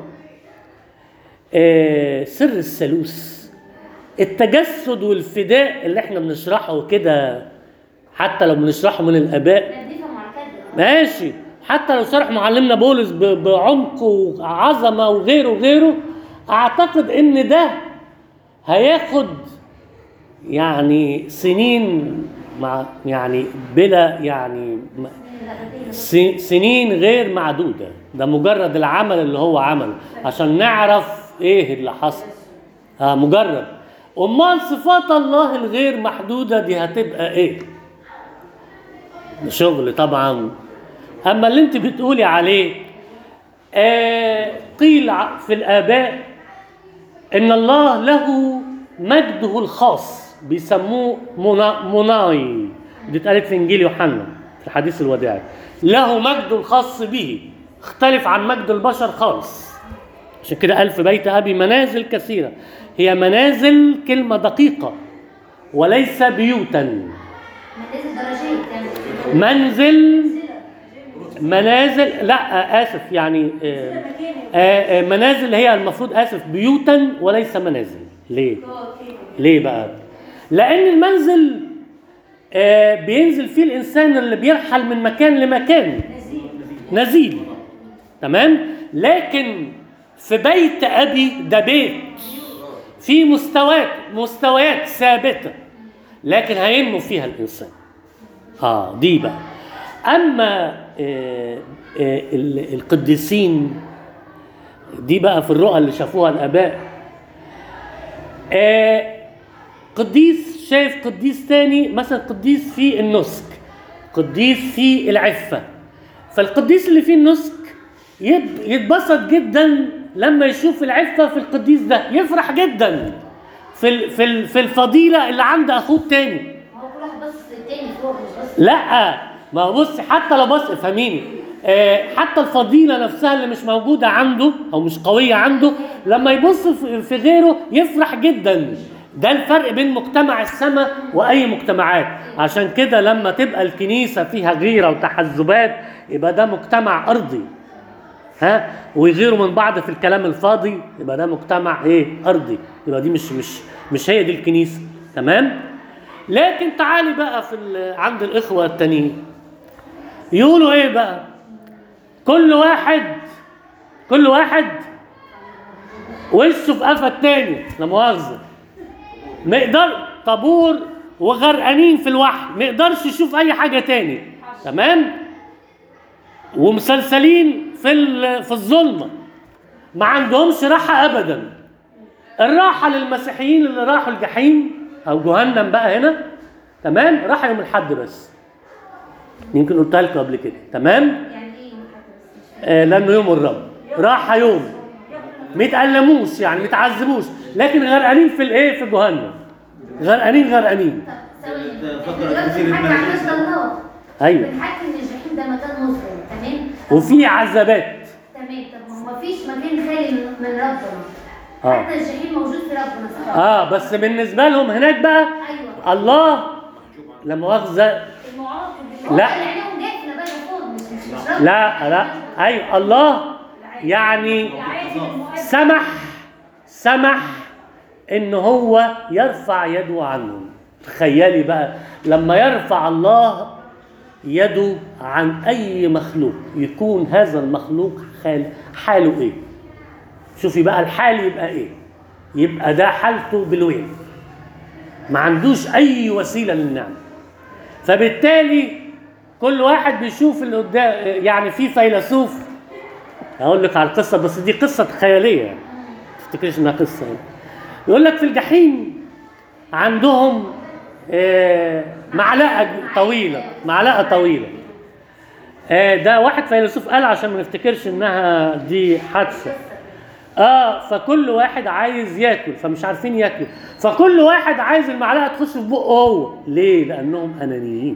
آه، سر الثالوث التجسد والفداء اللي احنا بنشرحه كده حتى لو بنشرحه من الاباء نديفها مع الكذب ماشي حتى لو شرح معلمنا بولس ب- بعمق وعظمه وغيره وغيره اعتقد ان ده هياخد يعني سنين مع يعني بلا يعني م- س- سنين غير معدوده ده مجرد العمل اللي هو عمله عشان نعرف ايه اللي حصل اه مجرد امال صفات الله الغير محدوده دي هتبقى ايه شغل طبعا اما اللي انت بتقولي عليه آه قيل ع- في الاباء ان الله له مجده الخاص بيسموه منا- مناي دي اتقالت في انجيل يوحنا في الحديث الوداعي له مجده الخاص به اختلف عن مجد البشر خالص عشان كده قال في بيت ابي منازل كثيره هي منازل كلمه دقيقه وليس بيوتا منازل درجات يعني منزل منازل لا آه، اسف يعني آه، آه، آه، منازل هي المفروض اسف بيوتا وليس منازل ليه ليه بقى لان المنزل آه، بينزل فيه الانسان اللي بيرحل من مكان لمكان نزيل تمام لكن في بيت ابي ده بيت في مستويات مستويات ثابته لكن هينمو فيها الانسان اه دي بقى اما آه آه ال- القديسين دي بقى في الرؤى اللي شافوها الاباء آه قديس شايف قديس تاني مثلا قديس في النسك قديس في العفه فالقديس اللي فيه النسك يب- يتبسط جدا لما يشوف العفه في القديس ده يفرح جدا في ال- في ال- في الفضيله اللي عند اخوه التاني ما هو كل واحد بص للتاني فوق مش بص لا ما هو بص حتى لو بص فهميني آه، حتى الفضيله نفسها اللي مش موجوده عنده او مش قويه عنده لما يبص في في غيره يفرح جدا ده الفرق بين مجتمع السماء واي مجتمعات عشان كده لما تبقى الكنيسه فيها غيره وتحزبات يبقى ده مجتمع ارضي ها ويغيروا من بعض في الكلام الفاضي يبقى ده مجتمع ايه ارضي يبقى دي مش مش مش هي دي الكنيسه تمام لكن تعالي بقى في ال- عند الاخوه التانيين يقولوا ايه بقى كل واحد كل واحد وشه في قفا التاني لا مؤاخذه ما يقدر طابور وغرقانين في الوحي ما يقدرش يشوف اي حاجه تاني تمام ومسلسلين في ال- في الظلمه ما عندهمش راحه ابدا الراحه للمسيحيين اللي راحوا الجحيم او جهنم بقى هنا تمام راحه يوم الحد بس يمكن قلتها لكم قبل كده تمام يعني ايه محدث؟ آه لانه يوم الرب راحه يوم ما يتألموش يعني ما يتعذبوش لكن غرقانين في الايه في جهنم غرقانين غرقانين طب ثواني ده فكر دلوقتي كتير بنحكي إن- عن مجد الله ايوه بنحكي ان الجحيم ده مكان مظلم تمام وفي عذابات تمام طب ما هو مفيش مكان خالي من من ربنا آه. حتى الجحيم موجود في ربنا صح؟ اه بس بالنسبه لهم هناك بقى ايوه الله لا مؤاخذه المعاقب لا. لا اللي عينيهم جافه بقى المفروض مش مش مش ربنا. لا لا ايوه الله يعني سمح سمح ان هو يرفع يده عنهم تخيلي بقى لما يرفع الله يده عن اي مخلوق يكون هذا المخلوق حال حاله ايه شوفي بقى الحال يبقى ايه يبقى ده حالته بالويل ما عندوش اي وسيله للنعمه فبالتالي كل واحد بيشوف اللي قدام يعني في فيلسوف هقول لك على القصه بس دي قصه خياليه يعني ما تفتكريش انها قصه يعني يقول لك في الجحيم عندهم آه، معلقه طويله معلقه طويله آه، ده واحد فيلسوف قال عشان ما نفتكرش انها دي حادثه اه فكل واحد عايز ياكل فمش عارفين ياكلوا فكل واحد عايز المعلقه تخش في بقه هو ليه لانهم انانيين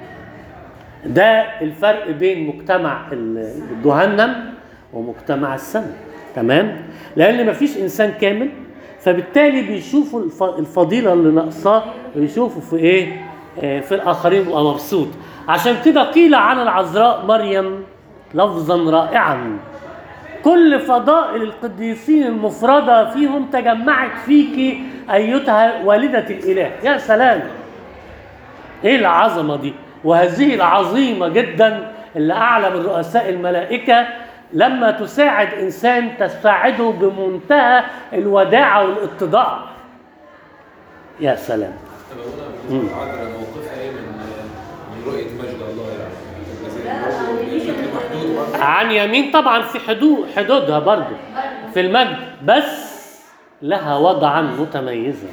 ده الفرق بين مجتمع ال- جهنم ومجتمع السماء تمام لان مفيش انسان كامل فبالتالي بيشوفوا الف- الفضيله اللي ناقصاه ويشوفوا في ايه آه، في الاخرين بيبقى مبسوط عشان كده قيل عن العذراء مريم لفظا رائعا كل فضائل القديسين المفردة فيهم تجمعت فيك أيتها والدة الإله يا سلام إيه العظمة دي وهذه العظيمة جدا اللي أعلى من رؤساء الملائكة لما تساعد إنسان تساعده بمنتهى الوداعة والاتضاع يا سلام طب هنا بالنسبه للعذراء موقفها ايه من من رؤيه مجد الله يعني بشكل محدود برضه عن يمين طبعا في حدود حدودها برضو في المجد بس لها وضعا متميزا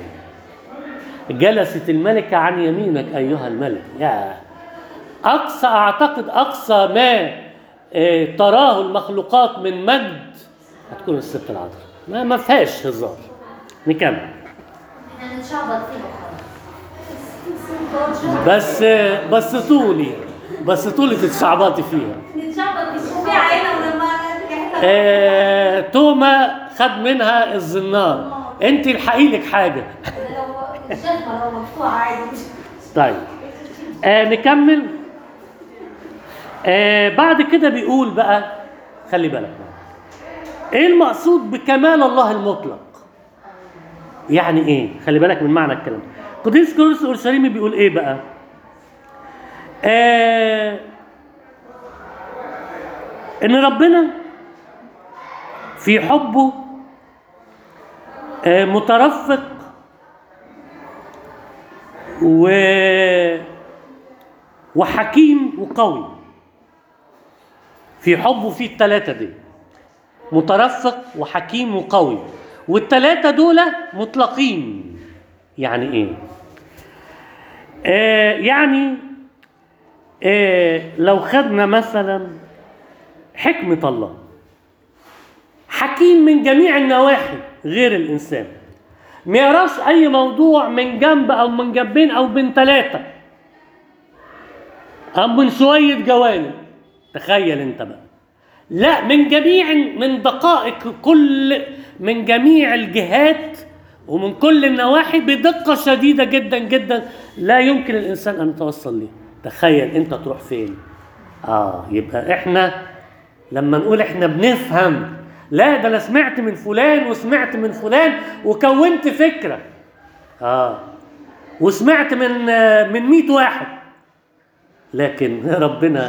جلست الملكة عن يمينك أيها الملك يا أقصى أعتقد أقصى ما آه، تراه المخلوقات من مجد هتكون الست العذراء ما ما فيهاش هزار نكمل احنا نتشعبط فيها وخلاص بس آه، بس طولي بس طولي تتشعبطي فيها نتشعبط بيشوف فيها عينه ولما رجعت آه، توما خد منها الزنار انت الحقي لك حاجه لو الشهمه لو مفتوحه عادي مش طيب آه نكمل آه بعد كده بيقول بقى خلي بالك بقى. ايه المقصود بكمال الله المطلق يعني ايه خلي بالك من معنى الكلام قديس كورس اورشليمي بيقول ايه بقى آه ان ربنا في حبه آه مترفق و وحكيم وقوي في حبه في التلاتة دي مترفق وحكيم وقوي والتلاتة دول مطلقين يعني ايه آه يعني آه لو خدنا مثلا حكمة الله حكيم من جميع النواحي غير الانسان ما يراش اي موضوع من جنب او من جنبين او من ثلاثه او من شويه جوانب تخيل انت بقى لا من جميع من دقائق كل من جميع الجهات ومن كل النواحي بدقة شديدة جدا جدا لا يمكن الإنسان أن يتوصل ليه تخيل أنت تروح فين آه يبقى إحنا لما نقول إحنا بنفهم لا ده أنا سمعت من فلان وسمعت من فلان وكونت فكرة آه وسمعت من آه، من 100 واحد لكن ربنا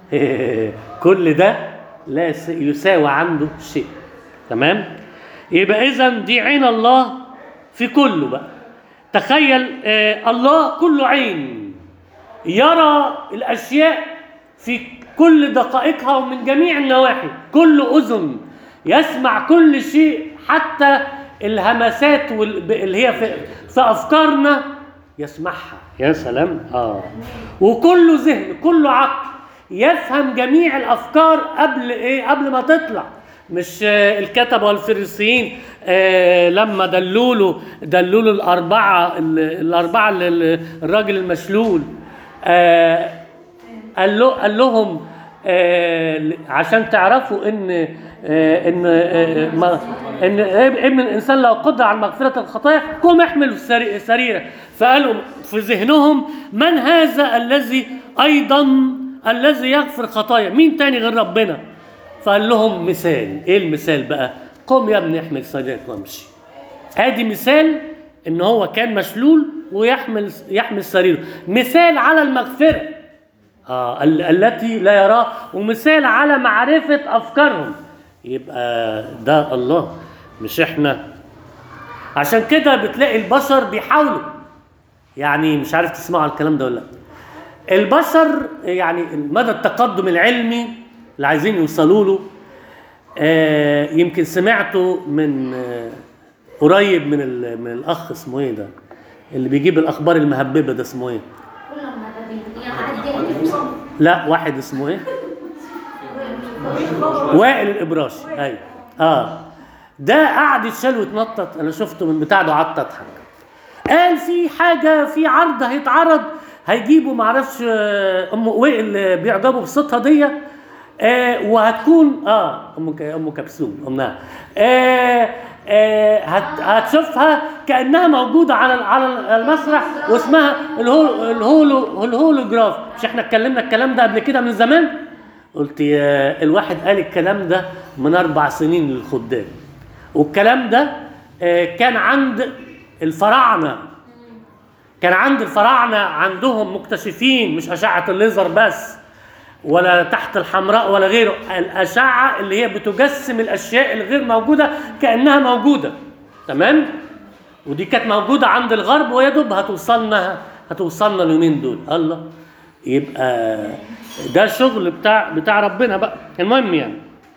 كل ده لا يس- يساوي عنده شيء تمام يبقى اذا دي عين الله في كله بقى تخيل آه الله كله عين يرى الاشياء في كل دقائقها ومن جميع النواحي كل اذن يسمع كل شيء حتى الهمسات وال- اللي هي في, في افكارنا يسمعها يا سلام اه وكله ذهن كله عقل يفهم جميع الافكار قبل ايه قبل ما تطلع مش آه، الكتبه والفريسيين آه لما دلوا له دلوا له الاربعه ال- الاربعه ال- ال- الراجل المشلول آه قال له قال لهم آه عشان تعرفوا ان آه ان آه ما ان ابن الانسان لو قدر على مغفره الخطايا قوم احملوا السري- سريره فقالوا في ذهنهم من هذا الذي ايضا الذي يغفر خطايا مين تاني غير ربنا فقال لهم مثال ايه المثال بقى قوم يا ابني احمل سريرك وامشي ادي مثال ان هو كان مشلول ويحمل يحمل سريره مثال على المغفره آه ال- التي لا يراه ومثال على معرفة أفكارهم يبقى ده الله مش إحنا عشان كده بتلاقي البشر بيحاولوا يعني مش عارف تسمعوا على الكلام ده ولا لا البشر يعني مدى التقدم العلمي اللي عايزين يوصلوا له آه يمكن سمعته من آه قريب من ال- من الاخ اسمه ايه ده اللي بيجيب الاخبار المهببه ده اسمه ايه كل ما ده بيعدي لا واحد اسمه ايه وائل الابراشي ايوه اه ده قعد يتشال ويتنطط انا شفته من بتاع ده قعدت اضحك قال في حاجه في عرض هيتعرض هيجيبوا معرفش آه، ام وائل بيعجبوا بصوتها دي آه وهتكون اه ام ك- ام كبسوم امها آه آه هت هتشوفها كانها موجوده على على المسرح واسمها الهولو الهولو الهولوجراف مش احنا اتكلمنا الكلام ده قبل كده من زمان قلت يا الواحد قال الكلام ده من اربع سنين للخدام والكلام ده آه، كان عند الفراعنه كان عند الفراعنه عندهم مكتشفين مش اشعه الليزر بس ولا تحت الحمراء ولا غيره الاشعه اللي هي بتجسم الاشياء الغير موجوده كانها موجوده تمام ودي كانت موجوده عند الغرب ويا دوب هتوصلنا هتوصلنا اليومين دول الله يبقى ده شغل بتاع بتاع ربنا بقى المهم يعني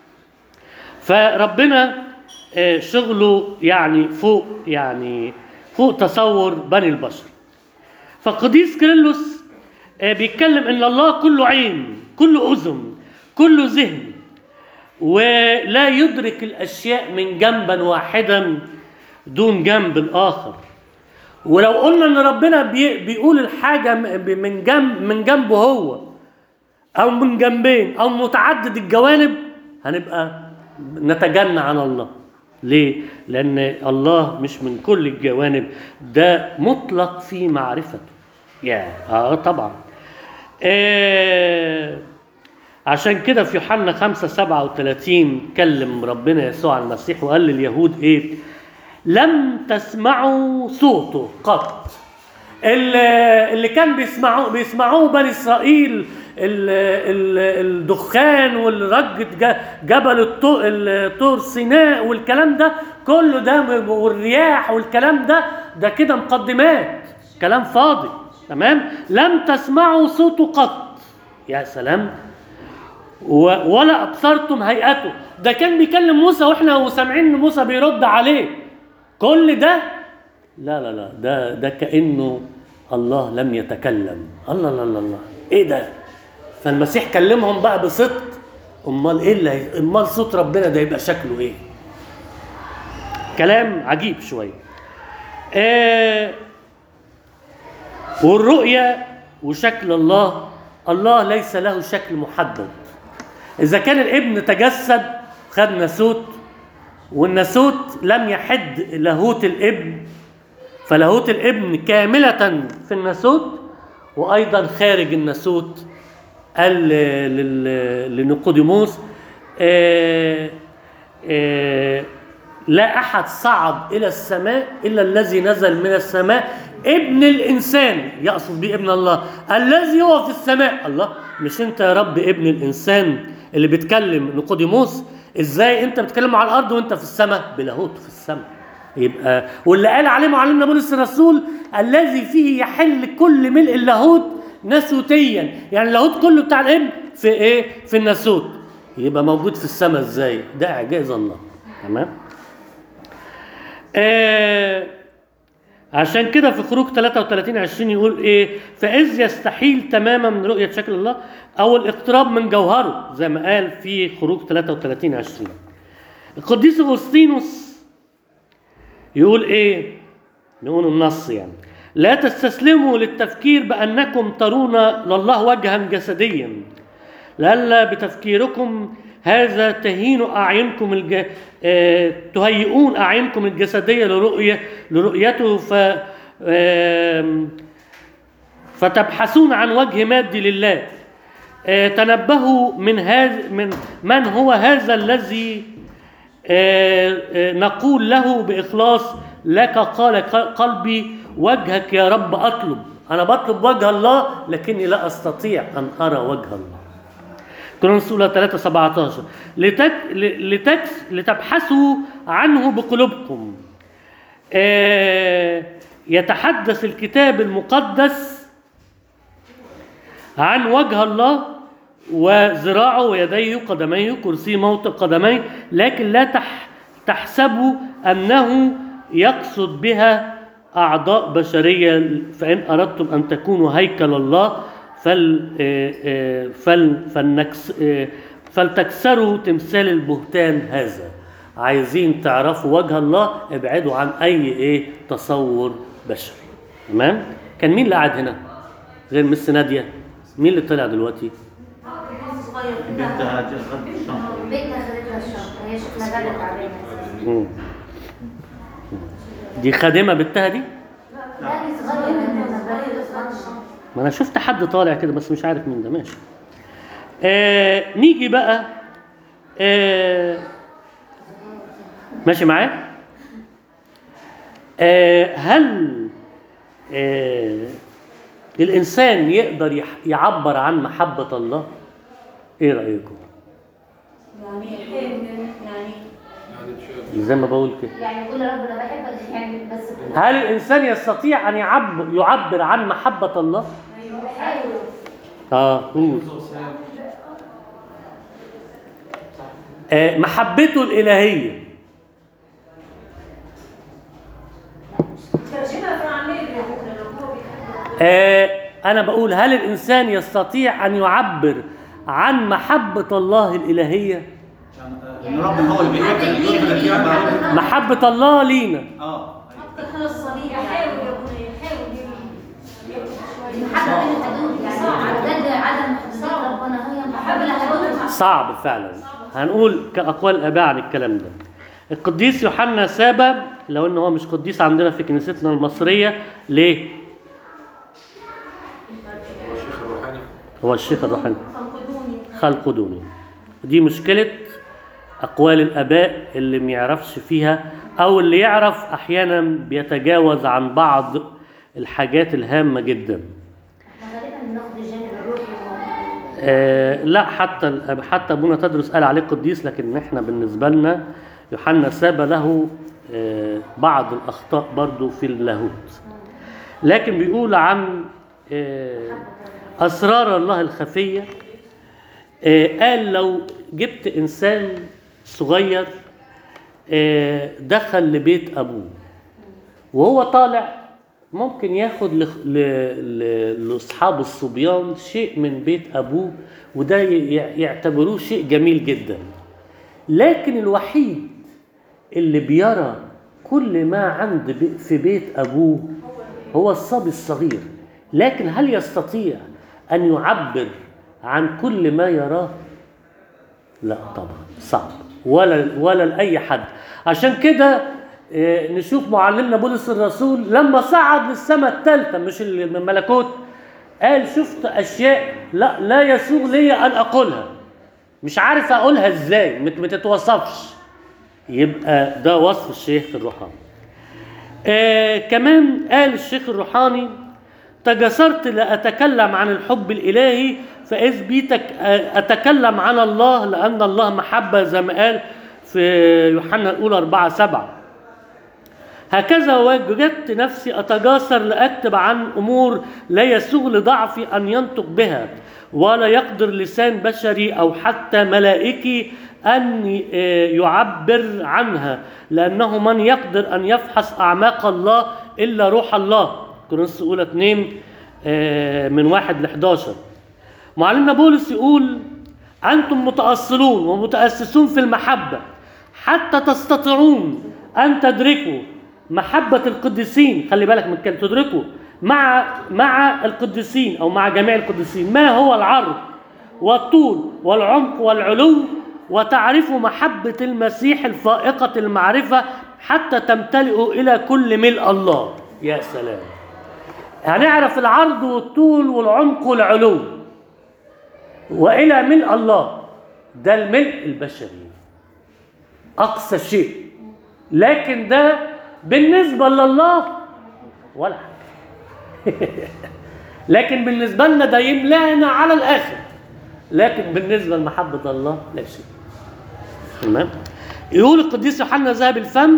فربنا آه، شغله يعني فوق يعني فوق تصور بني البشر فقديس كيرلس آه، بيتكلم ان الله كله عين كله اذن كله ذهن ولا يدرك الاشياء من جنبا واحدا دون جنب الاخر ولو قلنا ان ربنا بي بيقول الحاجه م- من جنب من جنبه هو او من جنبين او متعدد الجوانب هنبقى نتجنى عن الله ليه لان الله مش من كل الجوانب ده مطلق في معرفته يا اه طبعا آه عشان كده في يوحنا 5 37 كلم ربنا يسوع المسيح وقال لليهود ايه لم تسمعوا صوته قط اللي اللي كان بيسمعوه بيسمعوه بني اسرائيل ال- ال- الدخان والرجة ج- جبل الطو- الطور سيناء والكلام ده كله ده والرياح والكلام ده ده كده مقدمات كلام فاضي تمام لم تسمعوا صوته قط يا سلام و- ولا ابصرتم هيئته ده كان بيكلم موسى واحنا وسامعين ان موسى بيرد عليه كل ده لا لا لا ده ده كانه الله لم يتكلم الله لا لا الله ايه ده فالمسيح كلمهم بقى بصدق امال ايه اللي هي- امال صوت ربنا ده يبقى شكله ايه كلام عجيب شويه آه والرؤية وشكل الله الله ليس له شكل محدد إذا كان الابن تجسد خد ناسوت والناسوت لم يحد لاهوت الابن فلاهوت الابن كاملة في الناسوت وأيضا خارج الناسوت قال لل- لنيقوديموس آه، آه، لا أحد صعد إلى السماء إلا الذي نزل من السماء ابن الإنسان يقصد به ابن الله الذي هو في السماء الله مش أنت يا رب ابن الإنسان اللي بيتكلم نيقوديموس إزاي أنت بتتكلم على الأرض وأنت في السماء بلاهوت في السماء يبقى واللي قال عليه معلمنا بولس الرسول الذي فيه يحل كل ملء اللاهوت ناسوتيا يعني اللاهوت كله بتاع الابن في ايه في الناسوت يبقى موجود في السماء ازاي ده اعجاز الله تمام آه عشان كده في خروج 33 20 يقول ايه فاذ يستحيل تماما من رؤيه شكل الله او الاقتراب من جوهره زي ما قال في خروج 33 20 القديس اغسطينوس يقول ايه نقول النص يعني لا تستسلموا للتفكير بانكم ترون لله وجها جسديا لئلا بتفكيركم هذا تهين اعينكم الج... آه... تهيئون اعينكم الجسديه لرؤيه لرؤيته ف آم، فتبحثون عن وجه مادي لله آه، تنبهوا من هذا من من هو هذا الذي آه، آه، نقول له بإخلاص لك قال ق- قلبي وجهك يا رب أطلب أنا بطلب وجه الله لكني لا أستطيع أن أرى وجه الله كورنثوس الاولى 3 17 لتك ل- لتكس لتبحثوا عنه بقلوبكم آه، يتحدث الكتاب المقدس عن وجه الله وذراعه ويديه وقدميه كرسي موطئ قدميه لكن لا تح تحسبوا انه يقصد بها اعضاء بشريه فان اردتم ان تكونوا هيكل الله فل آه، آه، فل فلنكس آه، فلتكسروا تمثال البهتان هذا عايزين تعرفوا وجه الله ابعدوا عن اي ايه تصور بشري تمام كان مين اللي قاعد هنا غير مس ناديه مين اللي طلع دلوقتي صغير البنت كده هتاخد الشنطه بنتها خدتها الشنطه هي شكلها جايه تعبانه مم. دي خادمه بنتها دي لا دي صغيره منها صغيره ما انا شفت حد طالع كده بس مش عارف مين ده ماشي آه نيجي بقى آه ماشي معايا آه هل آه الانسان يقدر يح- يعبر عن محبه الله ايه رايكم يعني حلم يعني يعني تشوف زي ما بقول كده يعني يقول يا رب انا بحبك يعني بس هل الانسان يستطيع ان يعبر يعبر عن محبه الله حلو اه قول آه محبته الالهيه ترجمة فرعونية يا بكرة لو هو بيحب آه انا بقول هل الانسان يستطيع ان يعبر عن محبه الله الالهيه يعني ان ربنا هو اللي بيحب يدرك يعبر عن محبه الله لينا اه أكتر حاجة الصليب يحاول يا بني يحاول المحبه بين الحدود يعني بجد عدم محبه ربنا هي المحبه الحدود صعب فعلا هنقول كأقوال الآباء عن الكلام ده القديس يوحنا سابا لو ان هو مش قديس عندنا في كنيستنا المصرية ليه؟ هو الشيخ الروحاني هو الشيخ الروحاني فانقذوني خلق دوني دي مشكلة أقوال الآباء اللي ما يعرفش فيها أو اللي يعرف أحيانا بيتجاوز عن بعض الحاجات الهامة جدا احنا غالبا بناخد الجانب الروحي و- آه لا حتى ال- حتى ابونا تدرس قال عليه قديس لكن احنا بالنسبه لنا يوحنا ساب له آه بعض الاخطاء برضو في اللاهوت لكن بيقول عن آه اسرار الله الخفيه آه قال لو جبت انسان صغير آه دخل لبيت ابوه وهو طالع ممكن ياخد لخ- ل- ل- لاصحاب الصبيان شيء من بيت ابوه وده ي- يعتبروه شيء جميل جدا لكن الوحيد اللي بيرى كل ما عند بي- في بيت ابوه هو الصبي الصغير لكن هل يستطيع ان يعبر عن كل ما يراه لا طبعا صعب ولا ولا لاي حد عشان كده آه، نشوف معلمنا بولس الرسول لما صعد للسماء الثالثه مش الملكوت قال شفت اشياء لا لا يسوغ لي ان اقولها مش عارف اقولها ازاي ما ما تتوصفش يبقى ده وصف الشيخ الروحاني آه كمان قال الشيخ الروحاني تجسرت لأتكلم عن الحب الإلهي فإذ بيتك آه، أتكلم عن الله لأن الله محبة زي ما قال في يوحنا الأولى 4 7 هكذا وجدت نفسي أتجاسر لأكتب عن أمور لا يسوغ لضعفي أن ينطق بها ولا يقدر لسان بشري أو حتى ملائكي أن آه، يعبر عنها لأنه من يقدر أن يفحص أعماق الله إلا روح الله كورنثوس الأولى 2 آه، من 1 ل 11 معلمنا بولس يقول أنتم متأصلون ومتأسسون في المحبة حتى تستطيعون أن تدركوا محبة القديسين خلي بالك من كلمة تدركوا مع مع القديسين أو مع جميع القديسين ما هو العرض والطول والعمق والعلو وتعرفوا محبة المسيح الفائقة المعرفة حتى تمتلئوا إلى كل ملء الله يا سلام هنعرف العرض والطول والعمق والعلو والى ملء الله ده الملء البشري اقصى شيء لكن ده بالنسبه لله ولا حاجه لكن بالنسبه لنا ده يملانا على الاخر لكن بالنسبه لمحبه الله لا شيء تمام يقول القديس يوحنا ذهب الفم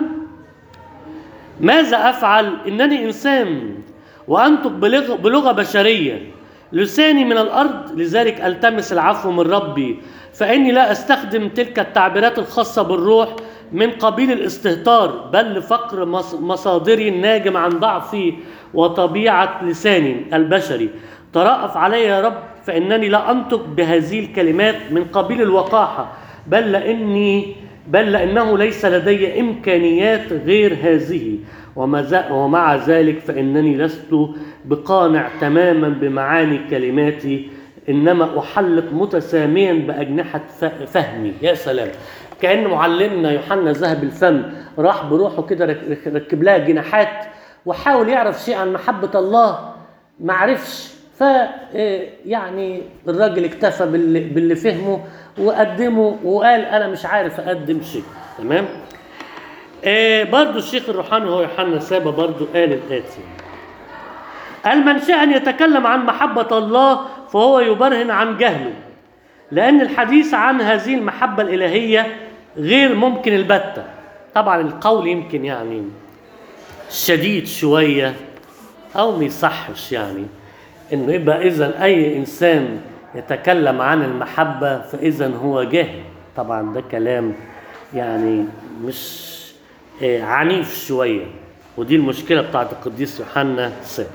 ماذا افعل انني انسان وانطق بلغه, بلغة بشريه لساني من الارض لذلك التمس العفو من ربي فاني لا استخدم تلك التعبيرات الخاصه بالروح من قبيل الاستهتار بل لفقر مص- مصادري الناجم عن ضعفي وطبيعه لساني البشري ترأف علي يا رب فانني لا انطق بهذه الكلمات من قبيل الوقاحه بل لاني بل لأنه ليس لدي إمكانيات غير هذه وما ذا- ومع ذلك فإنني لست بقانع تماما بمعاني كلماتي إنما أحلق متساميا بأجنحة ف- فهمي يا سلام كأن معلمنا يوحنا ذهب الفم راح بروحه كده رك- رك- ركب لها جناحات وحاول يعرف شيء عن محبة الله ما عرفش ف إيه، يعني الراجل اكتفى باللي, باللي فهمه وقدمه وقال انا مش عارف اقدم شيء تمام آه برضو الشيخ الروحاني هو يوحنا سابا برضو قال الاتي قال من شاء ان يتكلم عن محبه الله فهو يبرهن عن جهله لان الحديث عن هذه المحبه الالهيه غير ممكن البته طبعا القول يمكن يعني شديد شويه او ما يصحش يعني انه يبقى اذا اي انسان يتكلم عن المحبه فاذا هو جاهل طبعا ده كلام يعني مش آه، عنيف شويه ودي المشكله بتاعت القديس يوحنا السابق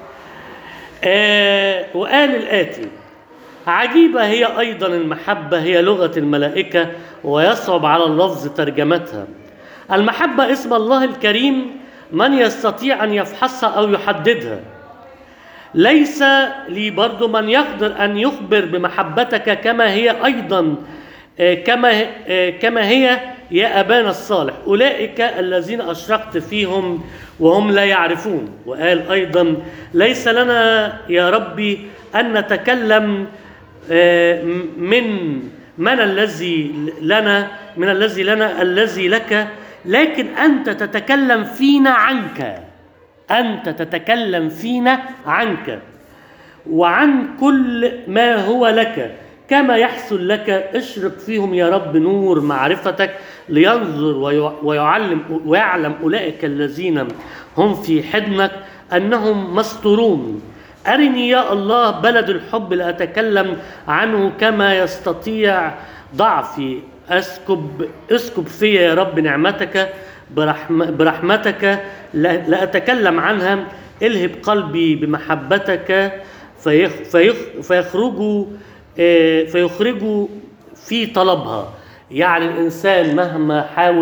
آه وقال الاتي عجيبة هي أيضا المحبة هي لغة الملائكة ويصعب على اللفظ ترجمتها المحبة اسم الله الكريم من يستطيع أن يفحصها أو يحددها ليس لي برضو من يقدر أن يخبر بمحبتك كما هي أيضا آه، كما آه، كما هي يا أبانا الصالح أولئك الذين أشرقت فيهم وهم لا يعرفون وقال أيضا ليس لنا يا ربي أن نتكلم آه، من من الذي لنا من الذي لنا الذي لك لكن أنت تتكلم فينا عنك أنت تتكلم فينا عنك وعن كل ما هو لك كما يحصل لك اشرق فيهم يا رب نور معرفتك لينظر ويع- ويعلم ويعلم اولئك الذين هم في حضنك انهم مستورون ارني يا الله بلد الحب لاتكلم عنه كما يستطيع ضعفي اسكب اسكب في يا رب نعمتك برحم برحمتك لا لا اتكلم عنها الهب قلبي بمحبتك فيخ فيخ فيخرجوا آه، فيخرجوا في طلبها يعني الانسان مهما حاول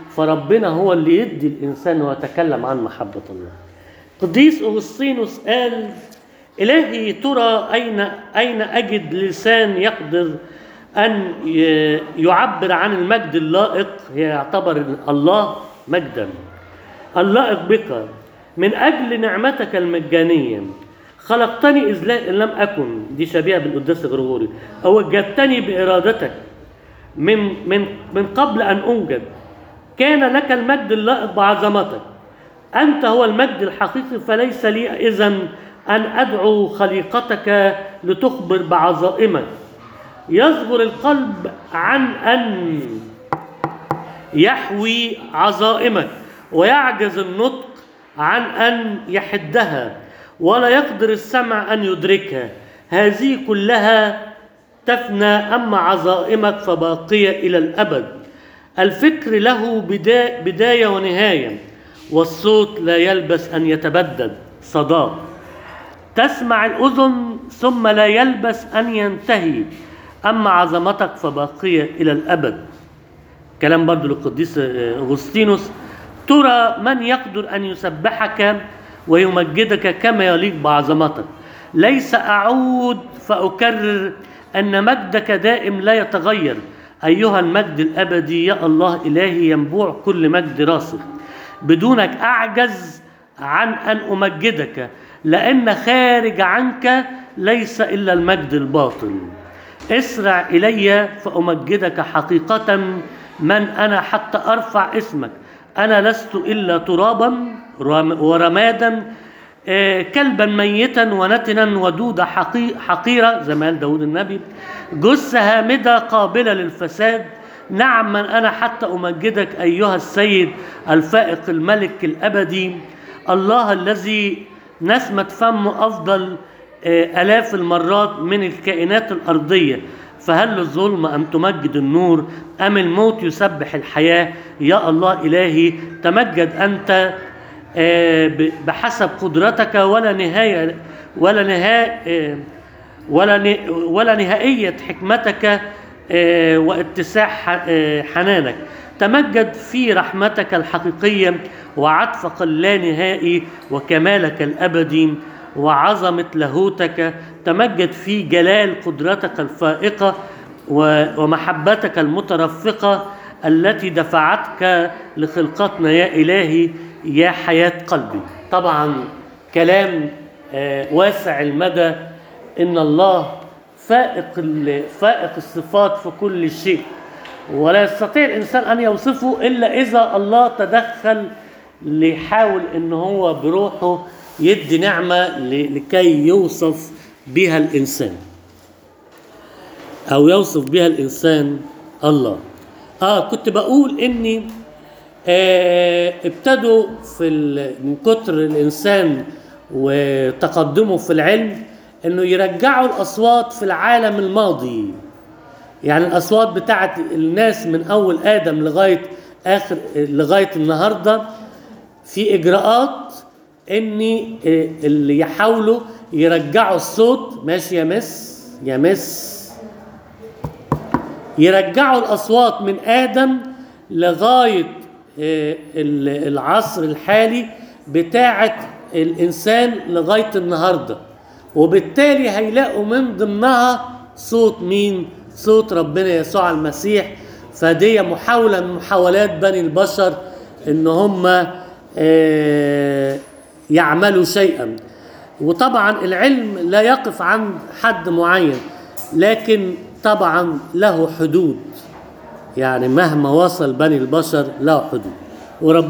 فربنا هو اللي يدي الانسان ويتكلم عن محبه الله قديس اغسطينوس قال الهي ترى اين اين اجد لسان يقدر ان ي- يعبر عن المجد اللائق هي يعتبر الله مجدا اللائق بك من اجل نعمتك المجانيه خلقتني اذ لا- لم اكن دي شبيهه بالقداس الغرغوري اوجدتني بارادتك من من من قبل ان انجد كان لك المجد اللائق بعظمتك انت هو المجد الحقيقي فليس لي اذا ان ادعو خليقتك لتخبر بعظائمك يصغر القلب عن ان يحوي عظائمك ويعجز النطق عن ان يحدها ولا يقدر السمع ان يدركها هذه كلها تفنى اما عظائمك فباقيه الى الابد الفكر له بدا- بدايه ونهايه والصوت لا يلبس ان يتبدد صداه تسمع الأذن ثم لا يلبس أن ينتهي أما عظمتك فباقية إلى الأبد كلام برضو للقديس آه، أغسطينوس ترى من يقدر أن يسبحك ويمجدك كما يليق بعظمتك ليس أعود فأكرر أن مجدك دائم لا يتغير أيها المجد الأبدي يا الله إلهي ينبوع كل مجد راسخ بدونك أعجز عن أن أمجدك لأن خارج عنك ليس إلا المجد الباطل اسرع إلي فأمجدك حقيقة من أنا حتى أرفع اسمك أنا لست إلا ترابا رم- ورمادا آه، كلبا ميتا ونتنا ودودة حقي- حقيرة زي ما قال داود النبي جثة هامدة قابلة للفساد نعم من أنا حتى أمجدك أيها السيد الفائق الملك الأبدي الله الذي نسمة فمه أفضل آه، آلاف المرات من الكائنات الأرضية فهل للظلم أن تمجد النور أم الموت يسبح الحياة يا الله إلهي تمجد أنت آه، ب- بحسب قدرتك ولا نهاية ولا نهاية ولا ن- ولا نهائية حكمتك آه، واتساع ح- آه، حنانك تمجد في رحمتك الحقيقية وعطفك اللانهائي وكمالك الأبدي وعظمة لاهوتك تمجد في جلال قدرتك الفائقة و- ومحبتك المترفقة التي دفعتك لخلقتنا يا إلهي يا حياة قلبي طبعا كلام آه، واسع المدى ان الله فائق ال- فائق الصفات في كل شيء ولا يستطيع الانسان ان يوصفه الا اذا الله تدخل ليحاول ان هو بروحه يدي نعمه ل- لكي يوصف بها الانسان او يوصف بها الانسان الله اه كنت بقول اني آه ابتدوا في ال- من كتر الانسان وتقدمه في العلم انه يرجعوا الاصوات في العالم الماضي يعني الاصوات بتاعت الناس من اول ادم لغايه اخر لغايه النهارده في اجراءات ان آه، اللي يحاولوا يرجعوا الصوت ماشي يا مس يا مس يرجعوا الأصوات من آدم لغاية آه، ال- العصر الحالي بتاعة الإنسان لغاية النهاردة وبالتالي هيلاقوا من ضمنها صوت مين؟ صوت ربنا يسوع المسيح فدي محاولة من محاولات بني البشر إن هم آه، يعملوا شيئا وطبعا العلم لا يقف عند حد معين لكن طبعا له حدود يعني مهما وصل بني البشر له حدود ورب